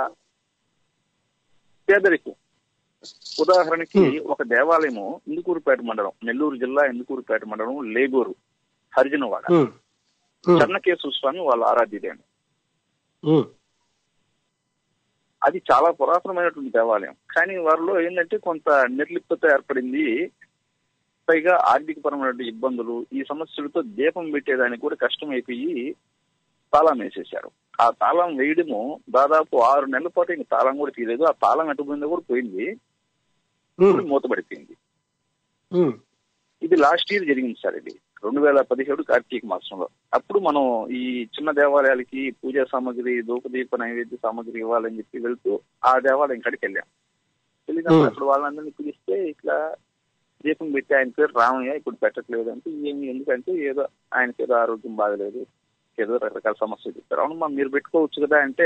పేదరికం ఉదాహరణకి ఒక దేవాలయము ఇందుకూరుపేట మండలం నెల్లూరు జిల్లా ఇందుకూరుపేట మండలం లేగూరు హరిజనవాడ ఉమ్, ఉమ్, చెన్నకేశ్వర స్వామి వాళ్ళ ఆరాధ్యుడేను ఉమ్, అది చాలా పురాతనమైనటువంటి దేవాలయం కానీ వారిలో ఏంటంటే కొంత నిర్లిప్తత ఏర్పడింది పైగా ఆర్థిక పరమైన ఇబ్బందులు ఈ సమస్యలతో దీపం పెట్టేదానికి కూడా కష్టం అయిపోయి తాళం వేసేశారు ఆ తాళం వేయడము దాదాపు ఆరు నెలల పాటు ఇంక తాళం కూడా తీయలేదు ఆ తాళం ఎటు పోయిందో కూడా పోయింది ఉమ్, గుడి మూతపడిపోయింది ఉమ్, ఇది లాస్ట్ ఇయర్ జరిగింది సార్ ఇది రెండు వేల పదిహేడు కార్తీక మాసంలో అప్పుడు మనం ఈ చిన్న దేవాలయాలకి పూజా సామాగ్రి ధూపదీప నైవేద్య సామాగ్రి ఇవ్వాలని చెప్పి వెళ్తూ ఆ దేవాలయం కాడికి వెళ్ళాం వెళ్ళినప్పుడు Hmm. అక్కడ వాళ్ళందరినీ పిలిస్తే ఇట్లా దీపం పెట్టి ఆయన పేరు రామయ్య ఇప్పుడు పెట్టట్లేదు అంటే ఏమి ఎందుకంటే ఏదో ఆయనకి ఏదో ఆరోగ్యం బాగలేదు ఏదో రకరకాల సమస్యలు చెప్పారు అవును మా మీరు పెట్టుకోవచ్చు కదా అంటే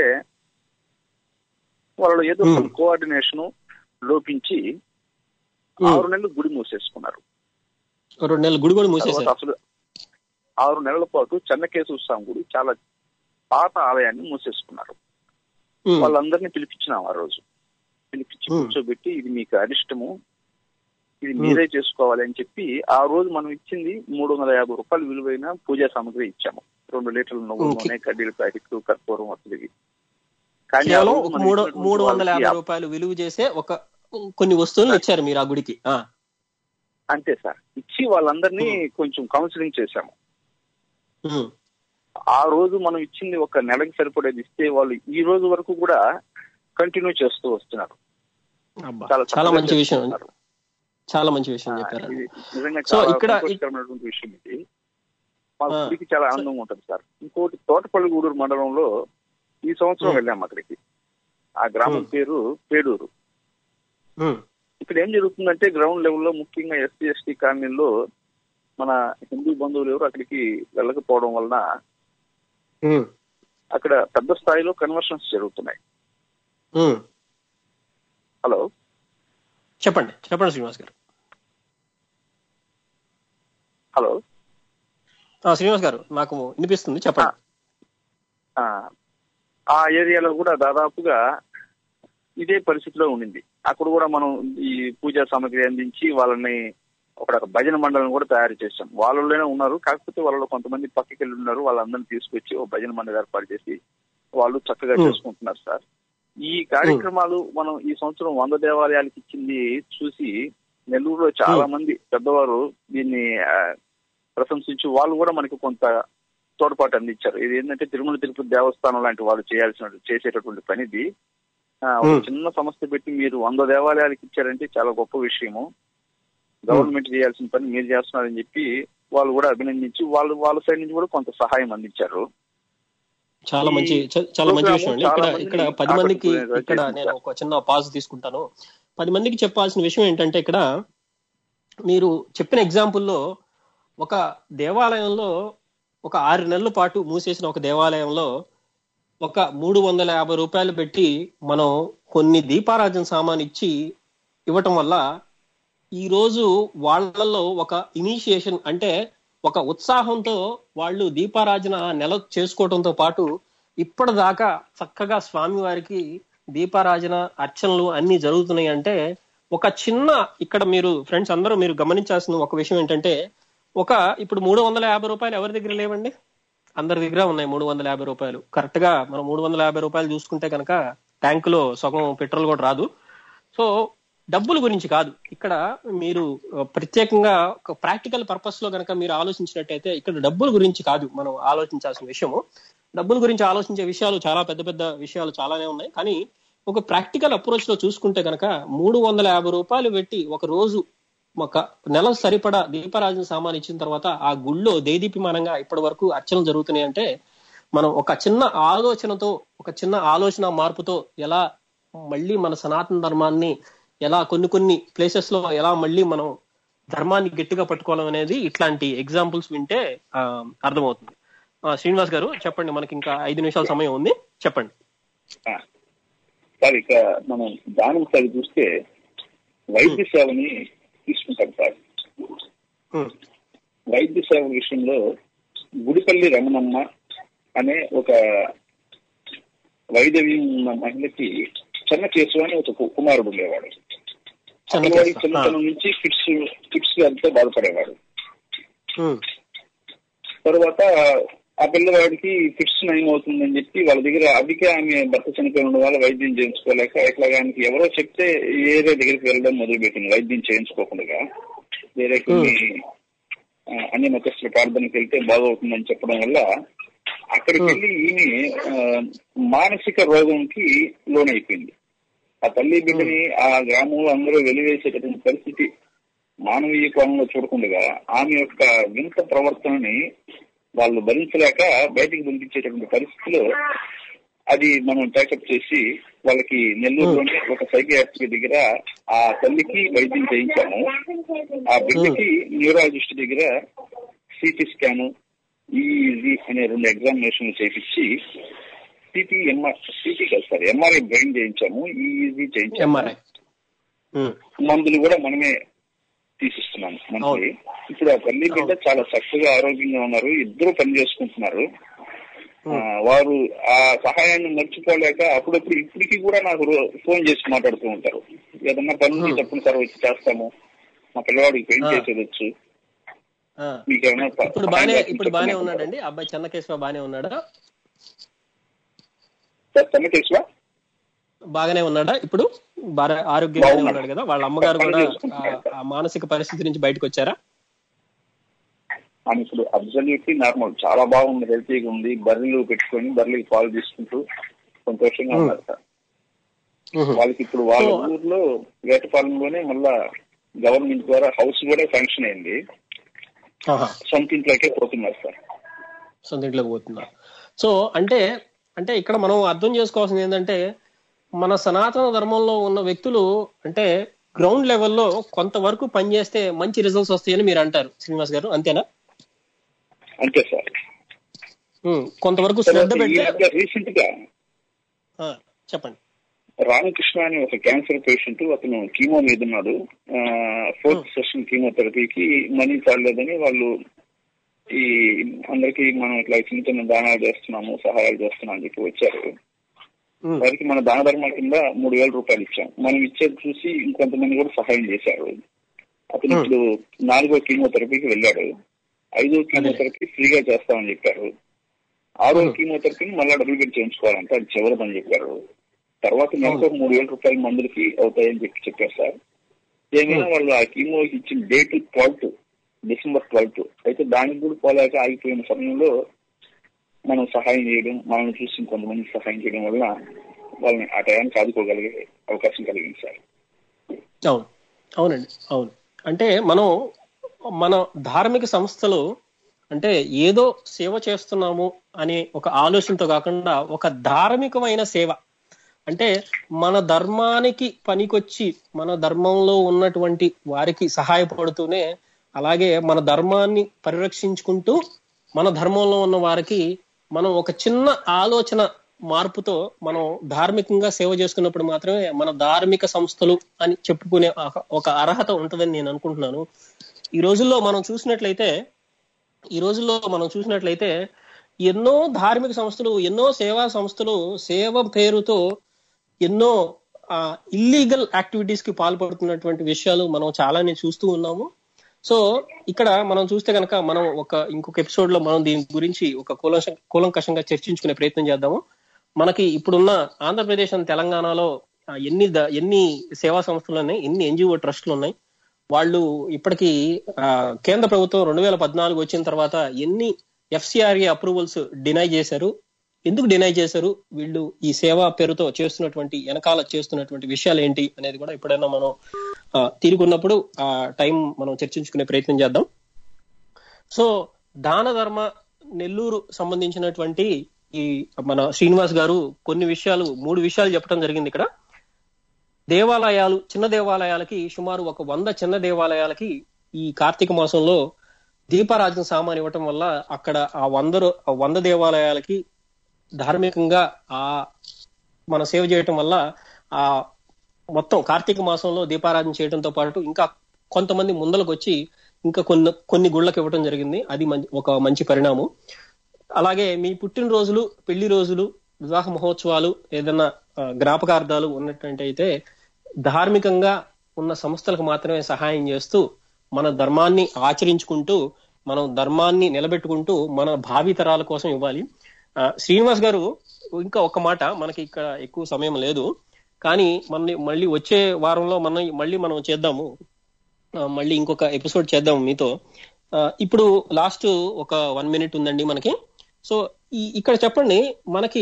వాళ్ళు ఏదో Hmm. Coordination లోపించి Hmm. ఆరు నెలలు గుడి మూసేసుకున్నారు రెండు నెలలు గుడి కూడా తర్వాత మూసేశారు అసలు ఆరు నెలల పాటు చెన్నకేశ్వర స్వామి గుడి చాలా పాత ఆలయాన్ని మూసేసుకున్నారు ఉమ్, వాళ్ళందరినీ పిలిపించినాం ఆ రోజు పిలిపించి Hmm. కూర్చోబెట్టి ఇది మీకు అరిష్టము ఇది మీరే చేసుకోవాలి అని చెప్పి ఆ రోజు మనం ఇచ్చింది మూడు వందల యాభై రూపాయలు విలువైన పూజా సామాగ్రి ఇచ్చాము రెండు లీటర్ల నువ్వు Okay. నూనె కడ్డీల ప్యాకెట్లు కర్పూరం వస్తుంది కానీ ఆ కేవలం రోజు ఒక మనం మూడు ఇచ్చినటువంటి మూడు వందల వాళ్ళకి యాభై రూపాయలు విలువ చేసే ఒక కొన్ని వస్తువులు ఇచ్చారు మీరు ఆ గుడికి ఆ, అంతే సార్ ఇచ్చి వాళ్ళందరినీ కొంచెం కౌన్సిలింగ్ చేశాము ఉమ్, ఆ రోజు మనం ఇచ్చింది ఒక నెలకి సరిపడేది ఇస్తే వాళ్ళు ఈ రోజు వరకు కూడా కంటిన్యూ చేస్తూ వస్తున్నారు అబ్బా, చాలా చాలా చక్కగా మంచి విషయం చేస్తున్నారు. చాలా మంచి విషయం ఆ, చెప్పారు ఇది నిజంగా సో చాలా ఇక్కడ- సంతోషకరమైనటువంటి విషయం ఇది మా ఆ. గుడికి చాలా ఆనందంగా ఉంటుంది సార్ ఇంకోటి తోటపల్లి గూడూరు మండలంలో ఈ సంవత్సరం ఉమ్. వెళ్ళాం అక్కడికి ఆ గ్రామం ఉమ్. పేరు పేడూరు ఉమ్, ఇక్కడ ఏం జరుగుతుందంటే గ్రౌండ్ లెవెల్లో ముఖ్యంగా ఎస్సీ ఎస్టీ కాలనీలో మన హిందూ బంధువులు ఎవరు అక్కడికి వెళ్ళకపోవడం వలన ఉమ్, అక్కడ పెద్ద స్థాయిలో కన్వర్షన్స్ జరుగుతున్నాయి ఉమ్. హలో చెప్పండి చెప్పండి శ్రీనివాస్ గారు హలో ఆ, శ్రీనివాస్ గారు నాకు వినిపిస్తుంది చెప్పండి ఆ, ఆ ఏరియాలో కూడా దాదాపుగా ఇదే పరిస్థితిలో ఉండింది అక్కడ కూడా మనం ఈ పూజా సామాగ్రి అందించి వాళ్ళని ఒక భజన మండలం కూడా తయారు చేశాం వాళ్ళలోనే ఉన్నారు కాకపోతే వాళ్ళలో కొంతమంది పక్కకి వెళ్ళి ఉన్నారు వాళ్ళందరినీ తీసుకొచ్చి ఒక భజన మండలి ఏర్పాటు చేసి వాళ్ళు చక్కగా Hmm. చేసుకుంటున్నారు సార్ ఈ కార్యక్రమాలు మనం ఈ సంవత్సరం వంద దేవాలయాలకు ఇచ్చింది చూసి నెల్లూరులో చాలా మంది పెద్దవారు దీన్ని ఆ, ప్రశంసించి వాళ్ళు కూడా మనకి కొంత తోడ్పాటు అందించారు ఇది ఏంటంటే తిరుమల తిరుపతి దేవస్థానం లాంటి వాళ్ళు చేయాల్సిన చేసేటటువంటి పని ఇది ఆ, ఒక Hmm. చిన్న సంస్థ పెట్టి మీరు వంద దేవాలయాలకు ఇచ్చారంటే చాలా గొప్ప విషయము గవర్నమెంట్ చేయాల్సిన పని మీరు చేస్తున్నారని చెప్పి వాళ్ళు కూడా అభినందించి వాళ్ళు వాళ్ళ సైడ్ నుంచి కూడా కొంత సహాయం అందించారు చాలా ఈ మంచి చ- చాలా మంచి ప్రోగ్రాము విషయం అండి చాలా ఇక్కడ మందిని ఇక్కడ పది మందికి ఆకట్టుకునేలా ఇక్కడ చేసింది నేను సార్. ఒక చిన్న పాజ్ తీసుకుంటాను పది మందికి చెప్పాల్సిన విషయం ఏంటంటే ఇక్కడ మీరు చెప్పిన ఎగ్జాంపుల్లో ఒక దేవాలయంలో ఒక ఆరు నెలల పాటు మూసేసిన ఒక దేవాలయంలో ఒక మూడు వందల యాభై రూపాయలు పెట్టి మనం కొన్ని దీపారాజన సామాన్ ఇచ్చి ఇవ్వటం వల్ల ఈ రోజు వాళ్ళల్లో ఒక ఇనిషియేషన్ అంటే ఒక ఉత్సాహంతో వాళ్ళు దీపారాజన నెల చేసుకోవడంతో పాటు ఇప్పటిదాకా చక్కగా స్వామివారికి దీపారాజన అర్చనలు అన్ని జరుగుతున్నాయి అంటే ఒక చిన్న ఇక్కడ మీరు ఫ్రెండ్స్ అందరూ మీరు గమనించాల్సిన ఒక విషయం ఏంటంటే ఒక ఇప్పుడు మూడు వందల యాభై రూపాయలు ఎవరి దగ్గర లేవండి అందరి దగ్గర ఉన్నాయి మూడు వందల యాభై రూపాయలు కరెక్ట్ గా మనం మూడు వందల యాభై రూపాయలు చూసుకుంటే కనుక ట్యాంకులో సగం పెట్రోల్ కూడా రాదు సో డబ్బుల గురించి కాదు ఇక్కడ మీరు ఆ, ప్రత్యేకంగా ఒక ప్రాక్టికల్ పర్పస్ లో కనుక మీరు ఆలోచించినట్టయితే ఇక్కడ డబ్బుల గురించి కాదు మనం ఆలోచించాల్సిన విషయము డబ్బుల గురించి ఆలోచించే విషయాలు చాలా పెద్ద పెద్ద విషయాలు చాలానే ఉన్నాయి కానీ ఒక ప్రాక్టికల్ అప్రోచ్ లో చూసుకుంటే కనుక మూడు వందల యాభై రూపాయలు పెట్టి ఒక రోజు ఒక నెల సరిపడా దీపారాజన సామాన్ ఇచ్చిన తర్వాత ఆ గుళ్ళో దేదీప్యమానంగా ఇప్పటి వరకు అర్చనలు జరుగుతున్నాయి అంటే మనం ఒక చిన్న ఆలోచనతో ఒక చిన్న ఆలోచన మార్పుతో ఎలా మళ్ళీ మన సనాతన ధర్మాన్ని ఎలా కొన్ని కొన్ని ప్లేసెస్ లో ఎలా మళ్ళీ మనం ధర్మాన్ని గట్టిగా పట్టుకోవడం అనేది ఇట్లాంటి ఎగ్జాంపుల్స్ వింటే ఆ, అర్థమవుతుంది ఆ, శ్రీనివాస్ గారు చెప్పండి మనకి ఇంకా ఐదు నిమిషాల సమయం ఉంది చెప్పండి ఆ. సార్ ఇక మనం దానం సరి చూస్తే వైద్య సేవని తీసుకుంటాం సార్ ఉమ్, వైద్య సేవ విషయంలో గుడిపల్లి రమణమ్మ అనే ఒక వైద్యం ఉన్న మహిళకి చిన్న కేసు అని ఒక కు- కుమారుడు ఉండేవాడు చిన్న అతను కేసు, చిన్నతనం నుంచి ఫిట్స్ ఫిట్స్ ఎంతో బాధపడేవాడు ఉమ్, తర్వాత ఆ పిల్లవాడికి ఫిట్స్ నయం అవుతుందని చెప్పి వాళ్ళ దగ్గర అదికే ఆమె భర్త చనిపోయిన ఉండడం వల్ల వైద్యం చేయించుకోలేక ఇట్లా ఆయనకి ఎవరో చెప్తే ఏరే దగ్గరికి వెళ్ళడం మొదలుపెట్టింది వైద్యం చేయించుకోకుండా వేరే కొన్ని ఆ, అన్ని మతస్థుల ప్రార్థనకి వెళ్తే బాగవుతుందని చెప్పడం వల్ల అక్కడికి వెళ్ళి ఈమె ఆ, మానసిక రోగంకి లోనైపోయింది ఆ తల్లి బిడ్డని ఆ గ్రామంలో అందరూ వెలివేసేటటువంటి పరిస్థితి మానవీయ కోణంలో చూడకుండా ఆమె యొక్క వింత ప్రవర్తనని వాళ్ళు భరించలేక బయటికి పంపించేటటువంటి పరిస్థితిలో అది మనం టేకప్ చేసి వాళ్ళకి నెల్లూరులోనే ఒక సైకియాట్రిక్ దగ్గర ఆ తల్లికి వైద్యం చేయించాము ఆ బిడ్డకి న్యూరాలజిస్ట్ దగ్గర సిటీ స్కాన్ ఈఈజీ అనే రెండు ఎగ్జామినేషన్లు చేపించి సిటీ ఎంఆర్ సిటీ కాదు సార్ ఎంఆర్ఐ బ్రెయిన్ చేయించాము ఈఈజీ చేయించాము ఎంఆర్ఐ ఉమ్, మందులు కూడా మనమే తీసిస్తున్నాం మంత్లీ ఇప్పుడు ఆ తల్లి బిడ్డ చాలా చక్కగా ఆరోగ్యంగా ఉన్నారు ఇద్దరు పని చేసుకుంటున్నారు ఆ, వారు ఆ సహాయాన్ని మర్చిపోలేక అప్పుడప్పుడు ఇప్పటికీ కూడా నాకు రో- ఫోన్ చేసి మాట్లాడుతూ ఉంటారు ఏదన్నా పని ఉంటే చెప్పండి సార్ వచ్చి చేస్తాము మా పిల్లవాడికి పెయింట్ ఆ. చేసేది వచ్చు ఆ. మీకు ఏమైనా ప- ఇప్పుడు సహాయం బానే కావాలంటే ఇప్పుడు బానే చెప్పండి అంటారు. ఉన్నాడండి అబ్బాయి చెన్నకేశ్వ బానే ఉన్నాడా సార్ చెన్నకేశ్వర బాగానే ఉన్నాడా ఇప్పుడు బాగా ఆరోగ్యంగానే బాగున్నాడు. ఉన్నాడు కదా వాళ్ళ అమ్మగారు పని కూడా చేసుకుంటున్నాడు. ఆ- ఆ మానసిక పరిస్థితి నుంచి బయటకు వచ్చారా ఆమె ఇప్పుడు అబ్సల్యూట్లీ నార్మల్ చాలా బాగుంది హెల్తీగా ఉంది బర్రెలు పెట్టుకొని బర్రెలకి పాలు తీసుకుంటూ సంతోషంగా ఉన్నారు సార్ వాళ్ళకి ఇప్పుడు వాళ్ళ So- ఊర్లో వేటపాలెంలోనే మళ్ళా గవర్నమెంట్ ద్వారా హౌస్ కూడా శాంక్షన్ అయింది ఆహా. సొంత ఇంట్లోకే పోతున్నారు సార్ సొంత ఇంట్లోకి పోతున్నారు సో అంటే అంటే ఇక్కడ మనం అర్థం చేసుకోవాల్సింది ఏంటంటే మన సనాతన ధర్మంలో ఉన్న వ్యక్తులు అంటే గ్రౌండ్ లెవెల్లో కొంతవరకు పనిచేస్తే మంచి రిజల్ట్స్ వస్తాయని మీరు అంటారు శ్రీనివాస్ గారు అంతేనా అంతే సార్ ఉమ్, కొంతవరకు శ్రద్ధ పెడితే రీసెంట్ గా ఆ, చెప్పండి రామకృష్ణ అని ఒక క్యాన్సర్ పేషెంట్ అతను కీమో మీద ఉన్నాడు ఫోర్త్ సెషన్ కీమోథెరపీకి మనీ చాలేదని వాళ్ళు ఈ అందరికి మనం ఇట్లా చిన్న చిన్న దానాలు చేస్తున్నాము సహాయాలు చేస్తున్నాం అని చెప్పి వచ్చారు ఉమ్, వారికి మన దాన ధర్మ కింద మూడు వేల రూపాయలు ఇచ్చాం మనం ఇచ్చేది చూసి ఇంకొంతమంది కూడా సహాయం చేశారు అతను ఇప్పుడు నాలుగో కీమోథెరపీకి వెళ్ళాడు ఐదో కీమోథెరపీ ఫ్రీగా చేస్తామని చెప్పారు ఆరో కీమోథెరపీని మళ్ళీ డబ్బులు పెట్టి చేయించుకోవాలంటే అది చివరిదని చెప్పారు తర్వాత నెలకు ఒక మూడు వేల రూపాయల మందులకి అవుతాయని చెప్పి చెప్పారు సార్ ఏమైనా వాళ్ళు ఆ కీమో ఇచ్చిన డేట్ ట్వెల్త్ డిసెంబర్ ట్వెల్త్ అయితే దానికి కూడా పోలేక ఆగిపోయిన సమయంలో మనం సహాయం చేయడం మనల్ని చూసి కొంతమందికి సహాయం చేయడం వల్ల వాళ్ళని ఆ టయానికి ఆదుకోగలిగే అవకాశం కలిగింది సార్ అవును అవునండి అవును అంటే మనం మన ధార్మిక సంస్థలు అంటే ఏదో సేవ చేస్తున్నాము అనే ఒక ఆలోచనతో కాకుండా ఒక ధార్మికమైన సేవ అంటే మన ధర్మానికి పనికొచ్చి మన ధర్మంలో ఉన్నటువంటి వారికి సహాయపడుతూనే అలాగే మన ధర్మాన్ని పరిరక్షించుకుంటూ మన ధర్మంలో ఉన్న వారికి మనం ఒక చిన్న ఆలోచన మార్పుతో మనం ధార్మికంగా సేవ చేసుకున్నప్పుడు మాత్రమే మన ధార్మిక సంస్థలు అని చెప్పుకునే ఒక- ఒక అర్హత ఉంటుందని నేను అనుకుంటున్నాను ఈ రోజుల్లో మనం చూసినట్లయితే ఈ రోజుల్లో మనం చూసినట్లయితే ఎన్నో ధార్మిక సంస్థలు ఎన్నో సేవా సంస్థలు సేవ పేరుతో ఎన్నో ఇల్లీగల్ యాక్టివిటీస్ కి పాల్పడుతున్నటువంటి విషయాలు మనం చాలానే చూస్తూ ఉన్నాము సో ఇక్కడ మనం చూస్తే కనుక మనం ఒక ఇంకొక ఎపిసోడ్ లో మనం దీని గురించి ఒక కూలంశ కూలంకషంగా చర్చించుకునే ప్రయత్నం చేద్దాము మనకి ఇప్పుడున్న ఆంధ్రప్రదేశ్ అండ్ తెలంగాణలో ఆ, ఎన్ని ద- ఎన్ని సేవా సంస్థలు ఉన్నాయి ఎన్ని ఎన్జిఓ ట్రస్టులు ఉన్నాయి వాళ్ళు ఇప్పటికీ ఆ, కేంద్ర ప్రభుత్వం రెండు వేల పద్నాలుగు వచ్చిన తర్వాత ఎన్ని ఎఫ్సిఆర్ఏ అప్రూవల్స్ డినై చేశారు ఎందుకు డినై చేశారు వీళ్ళు ఈ సేవా పేరుతో చేస్తున్నటువంటి వెనకాల చేస్తున్నటువంటి విషయాలు ఏంటి అనేది కూడా ఎప్పుడైనా మనం ఆ, తీరుకున్నప్పుడు ఆ టైం మనం చర్చించుకునే ప్రయత్నం చేద్దాం సో దాన ధర్మ నెల్లూరు సంబంధించినటువంటి ఈ మన శ్రీనివాస్ గారు కొన్ని విషయాలు మూడు విషయాలు చెప్పడం జరిగింది ఇక్కడ దేవాలయాలు చిన్న దేవాలయాలకి సుమారు ఒక వంద చిన్న దేవాలయాలకి ఈ కార్తీక మాసంలో దీపారాజన సామాన్ ఇవ్వటం వల్ల అక్కడ ఆ వంద రో- ఆ వంద దేవాలయాలకి ధార్మికంగా ఆ మన సేవ చేయటం వల్ల ఆ మొత్తం కార్తీక మాసంలో దీపారాధన చేయడంతో పాటు ఇంకా కొంతమంది ముందలకు వచ్చి ఇంకా కొన్ని కొన్ని గుళ్ళకి ఇవ్వడం జరిగింది అది మంచి ఒక మంచి పరిణామం అలాగే మీ పుట్టినరోజులు పెళ్లి రోజులు వివాహ మహోత్సవాలు ఏదైనా ఆ, జ్ఞాపకార్థాలు ఉన్నటువంటి అయితే ధార్మికంగా ఉన్న సంస్థలకు మాత్రమే సహాయం చేస్తూ మన ధర్మాన్ని ఆచరించుకుంటూ మనం ధర్మాన్ని నిలబెట్టుకుంటూ మన భావి తరాల కోసం ఇవ్వాలి ఆ, శ్రీనివాస్ గారు ఇంకా ఒక మాట మనకి ఇక్కడ ఎక్కువ సమయం లేదు కానీ మన మళ్ళీ వచ్చే వారంలో మనం మళ్ళీ మనం చేద్దాము ఆ, మళ్ళీ ఇంకొక ఎపిసోడ్ చేద్దాం మీతో ఆ, ఇప్పుడు లాస్ట్ ఒక వన్ మినిట్ ఉందండి మనకి సో ఈ ఇక్కడ చెప్పండి మనకి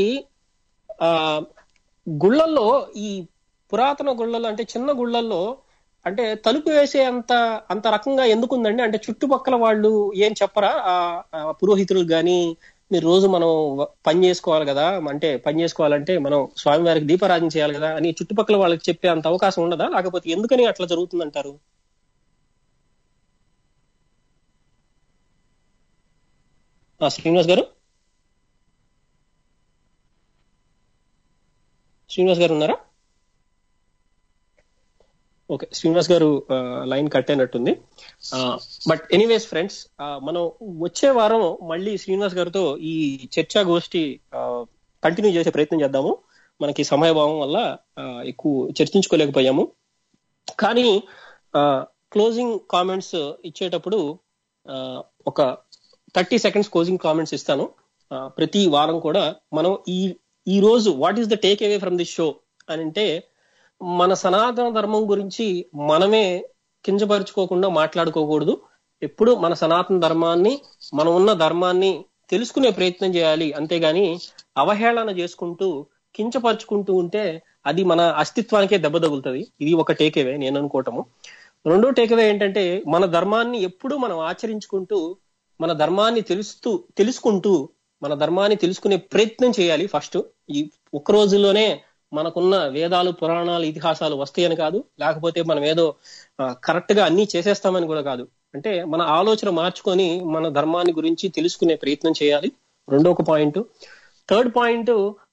ఆ గుళ్ళల్లో ఈ పురాతన గుళ్ళల్లో అంటే చిన్న గుళ్ళల్లో అంటే తలుపు వేసే అంత అంత రకంగా ఎందుకు ఉందండి అంటే చుట్టుపక్కల వాళ్ళు ఏం చెప్పరా ఆ ఆ పురోహితులు గాని మీరు రోజు మనం వ- పని చేసుకోవాలి కదా అంటే పని చేసుకోవాలంటే మనం స్వామివారికి దీపారాధన చేయాలి కదా అని చుట్టుపక్కల వాళ్ళకి చెప్పే అంత అవకాశం ఉండదా లేకపోతే ఎందుకని అట్లా జరుగుతుందంటారు ఆ, శ్రీనివాస్ గారు శ్రీనివాస్ గారు ఉన్నారా ఓకే శ్రీనివాస్ గారు ఆ, లైన్ కట్ అయినట్టుంది బట్ ఎనీవేస్ ఫ్రెండ్స్ మనం వచ్చే వారం మళ్ళీ శ్రీనివాస్ గారితో ఈ చర్చా గోష్ఠి కంటిన్యూ చేసే ప్రయత్నం చేద్దాము మనకి సమయభావం వల్ల ఆ, ఎక్కువ చర్చించుకోలేకపోయాము కానీ క్లోజింగ్ కామెంట్స్ ఇచ్చేటప్పుడు ఆ, ఒక థర్టీ సెకండ్స్ క్లోజింగ్ కామెంట్స్ ఇస్తాను ఆ, ప్రతి వారం కూడా మనం ఈ ఈ రోజు what is the takeaway from this show అని అంటే మన సనాతన ధర్మం గురించి మనమే కించపరుచుకోకుండా మాట్లాడుకోకూడదు ఎప్పుడు మన సనాతన ధర్మాన్ని మనం ఉన్న ధర్మాన్ని తెలుసుకునే ప్రయత్నం చేయాలి అంతేగాని అవహేళన చేసుకుంటూ కించపరుచుకుంటూ ఉంటే అది మన అస్తిత్వానికే దెబ్బ తగులుతుంది ఇది ఒక టేకేవే నేను అనుకోవటము రెండో టేకేవే ఏంటంటే మన ధర్మాన్ని ఎప్పుడు మనం ఆచరించుకుంటూ మన ధర్మాన్ని తెలుస్తూ తెలుసుకుంటూ మన ధర్మాన్ని తెలుసుకునే ప్రయత్నం చేయాలి ఫస్ట్ ఈ ఒక్క రోజుల్లోనే మనకున్న వేదాలు పురాణాలు ఇతిహాసాలు వస్తాయని కాదు లేకపోతే మనం ఏదో కరెక్ట్ గా అన్ని చేసేస్తామని కూడా కాదు అంటే మన ఆలోచన మార్చుకొని మన ధర్మాన్ని గురించి తెలుసుకునే ప్రయత్నం చేయాలి రెండో ఒక పాయింట్ థర్డ్ పాయింట్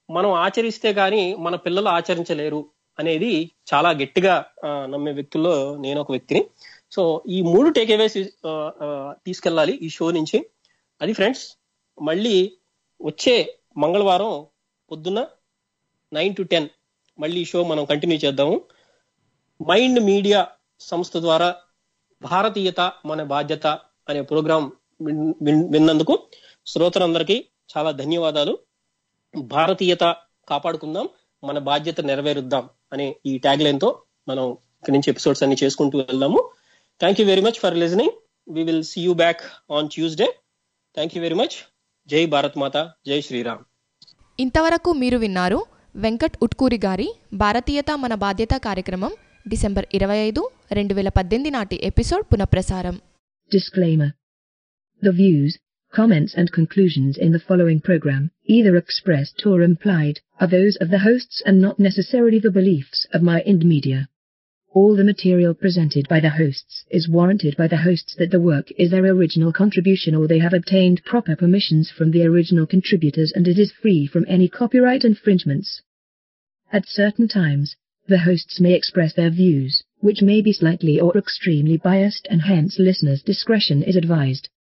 మనం ఆచరిస్తే గాని మన పిల్లలు ఆచరించలేరు అనేది చాలా గట్టిగా ఆ, నమ్మే వ్యక్తుల్లో నేను ఒక వ్యక్తిని సో ఈ మూడు టేక్ అవేస్ తీసుకెళ్ళాలి ఈ షో నుంచి అది ఫ్రెండ్స్ మళ్ళీ వచ్చే మంగళవారం పొద్దున్న నైన్ టు టెన్ మళ్ళీ ఈ షో మనం కంటిన్యూ చేద్దాము మైండ్ మీడియా సంస్థ ద్వారా భారతీయత మన బాధ్యత అనే ప్రోగ్రాం విన్- విన్- విన్నందుకు శ్రోతలందరికీ చాలా ధన్యవాదాలు భారతీయత కాపాడుకుందాం మన బాధ్యత నెరవేరుద్దాం అనే ఈ ట్యాగ్ లైన్ తో మనం ఇక్కడి నుంచి ఎపిసోడ్స్ అన్ని చేసుకుంటూ వెళ్దాము thank you very much for listening we will see you back on Tuesday thank you very much Jai Bharat మాత జై శ్రీరామ్ ఇంతవరకు మీరు విన్నారు వెంకట్ ఉట్కూరి గారి భారతీయత మన బాధ్యత కార్యక్రమం డిసెంబర్ ఇరవై ఐదు రెండు వేల పద్దెనిమిది నాటి ఎపిసోడ్ పునఃప్రసారం Disclaimer. The views, comments and conclusions in the following program, either expressed or implied, are those of the hosts and not necessarily the beliefs of my Ind Media. All the material presented by the hosts is warranted by the hosts that the work is their original contribution or they have obtained proper permissions from the original contributors and it is free from any copyright infringements. At certain times, the hosts may express their views, which may be slightly or extremely biased and hence listeners' discretion is advised.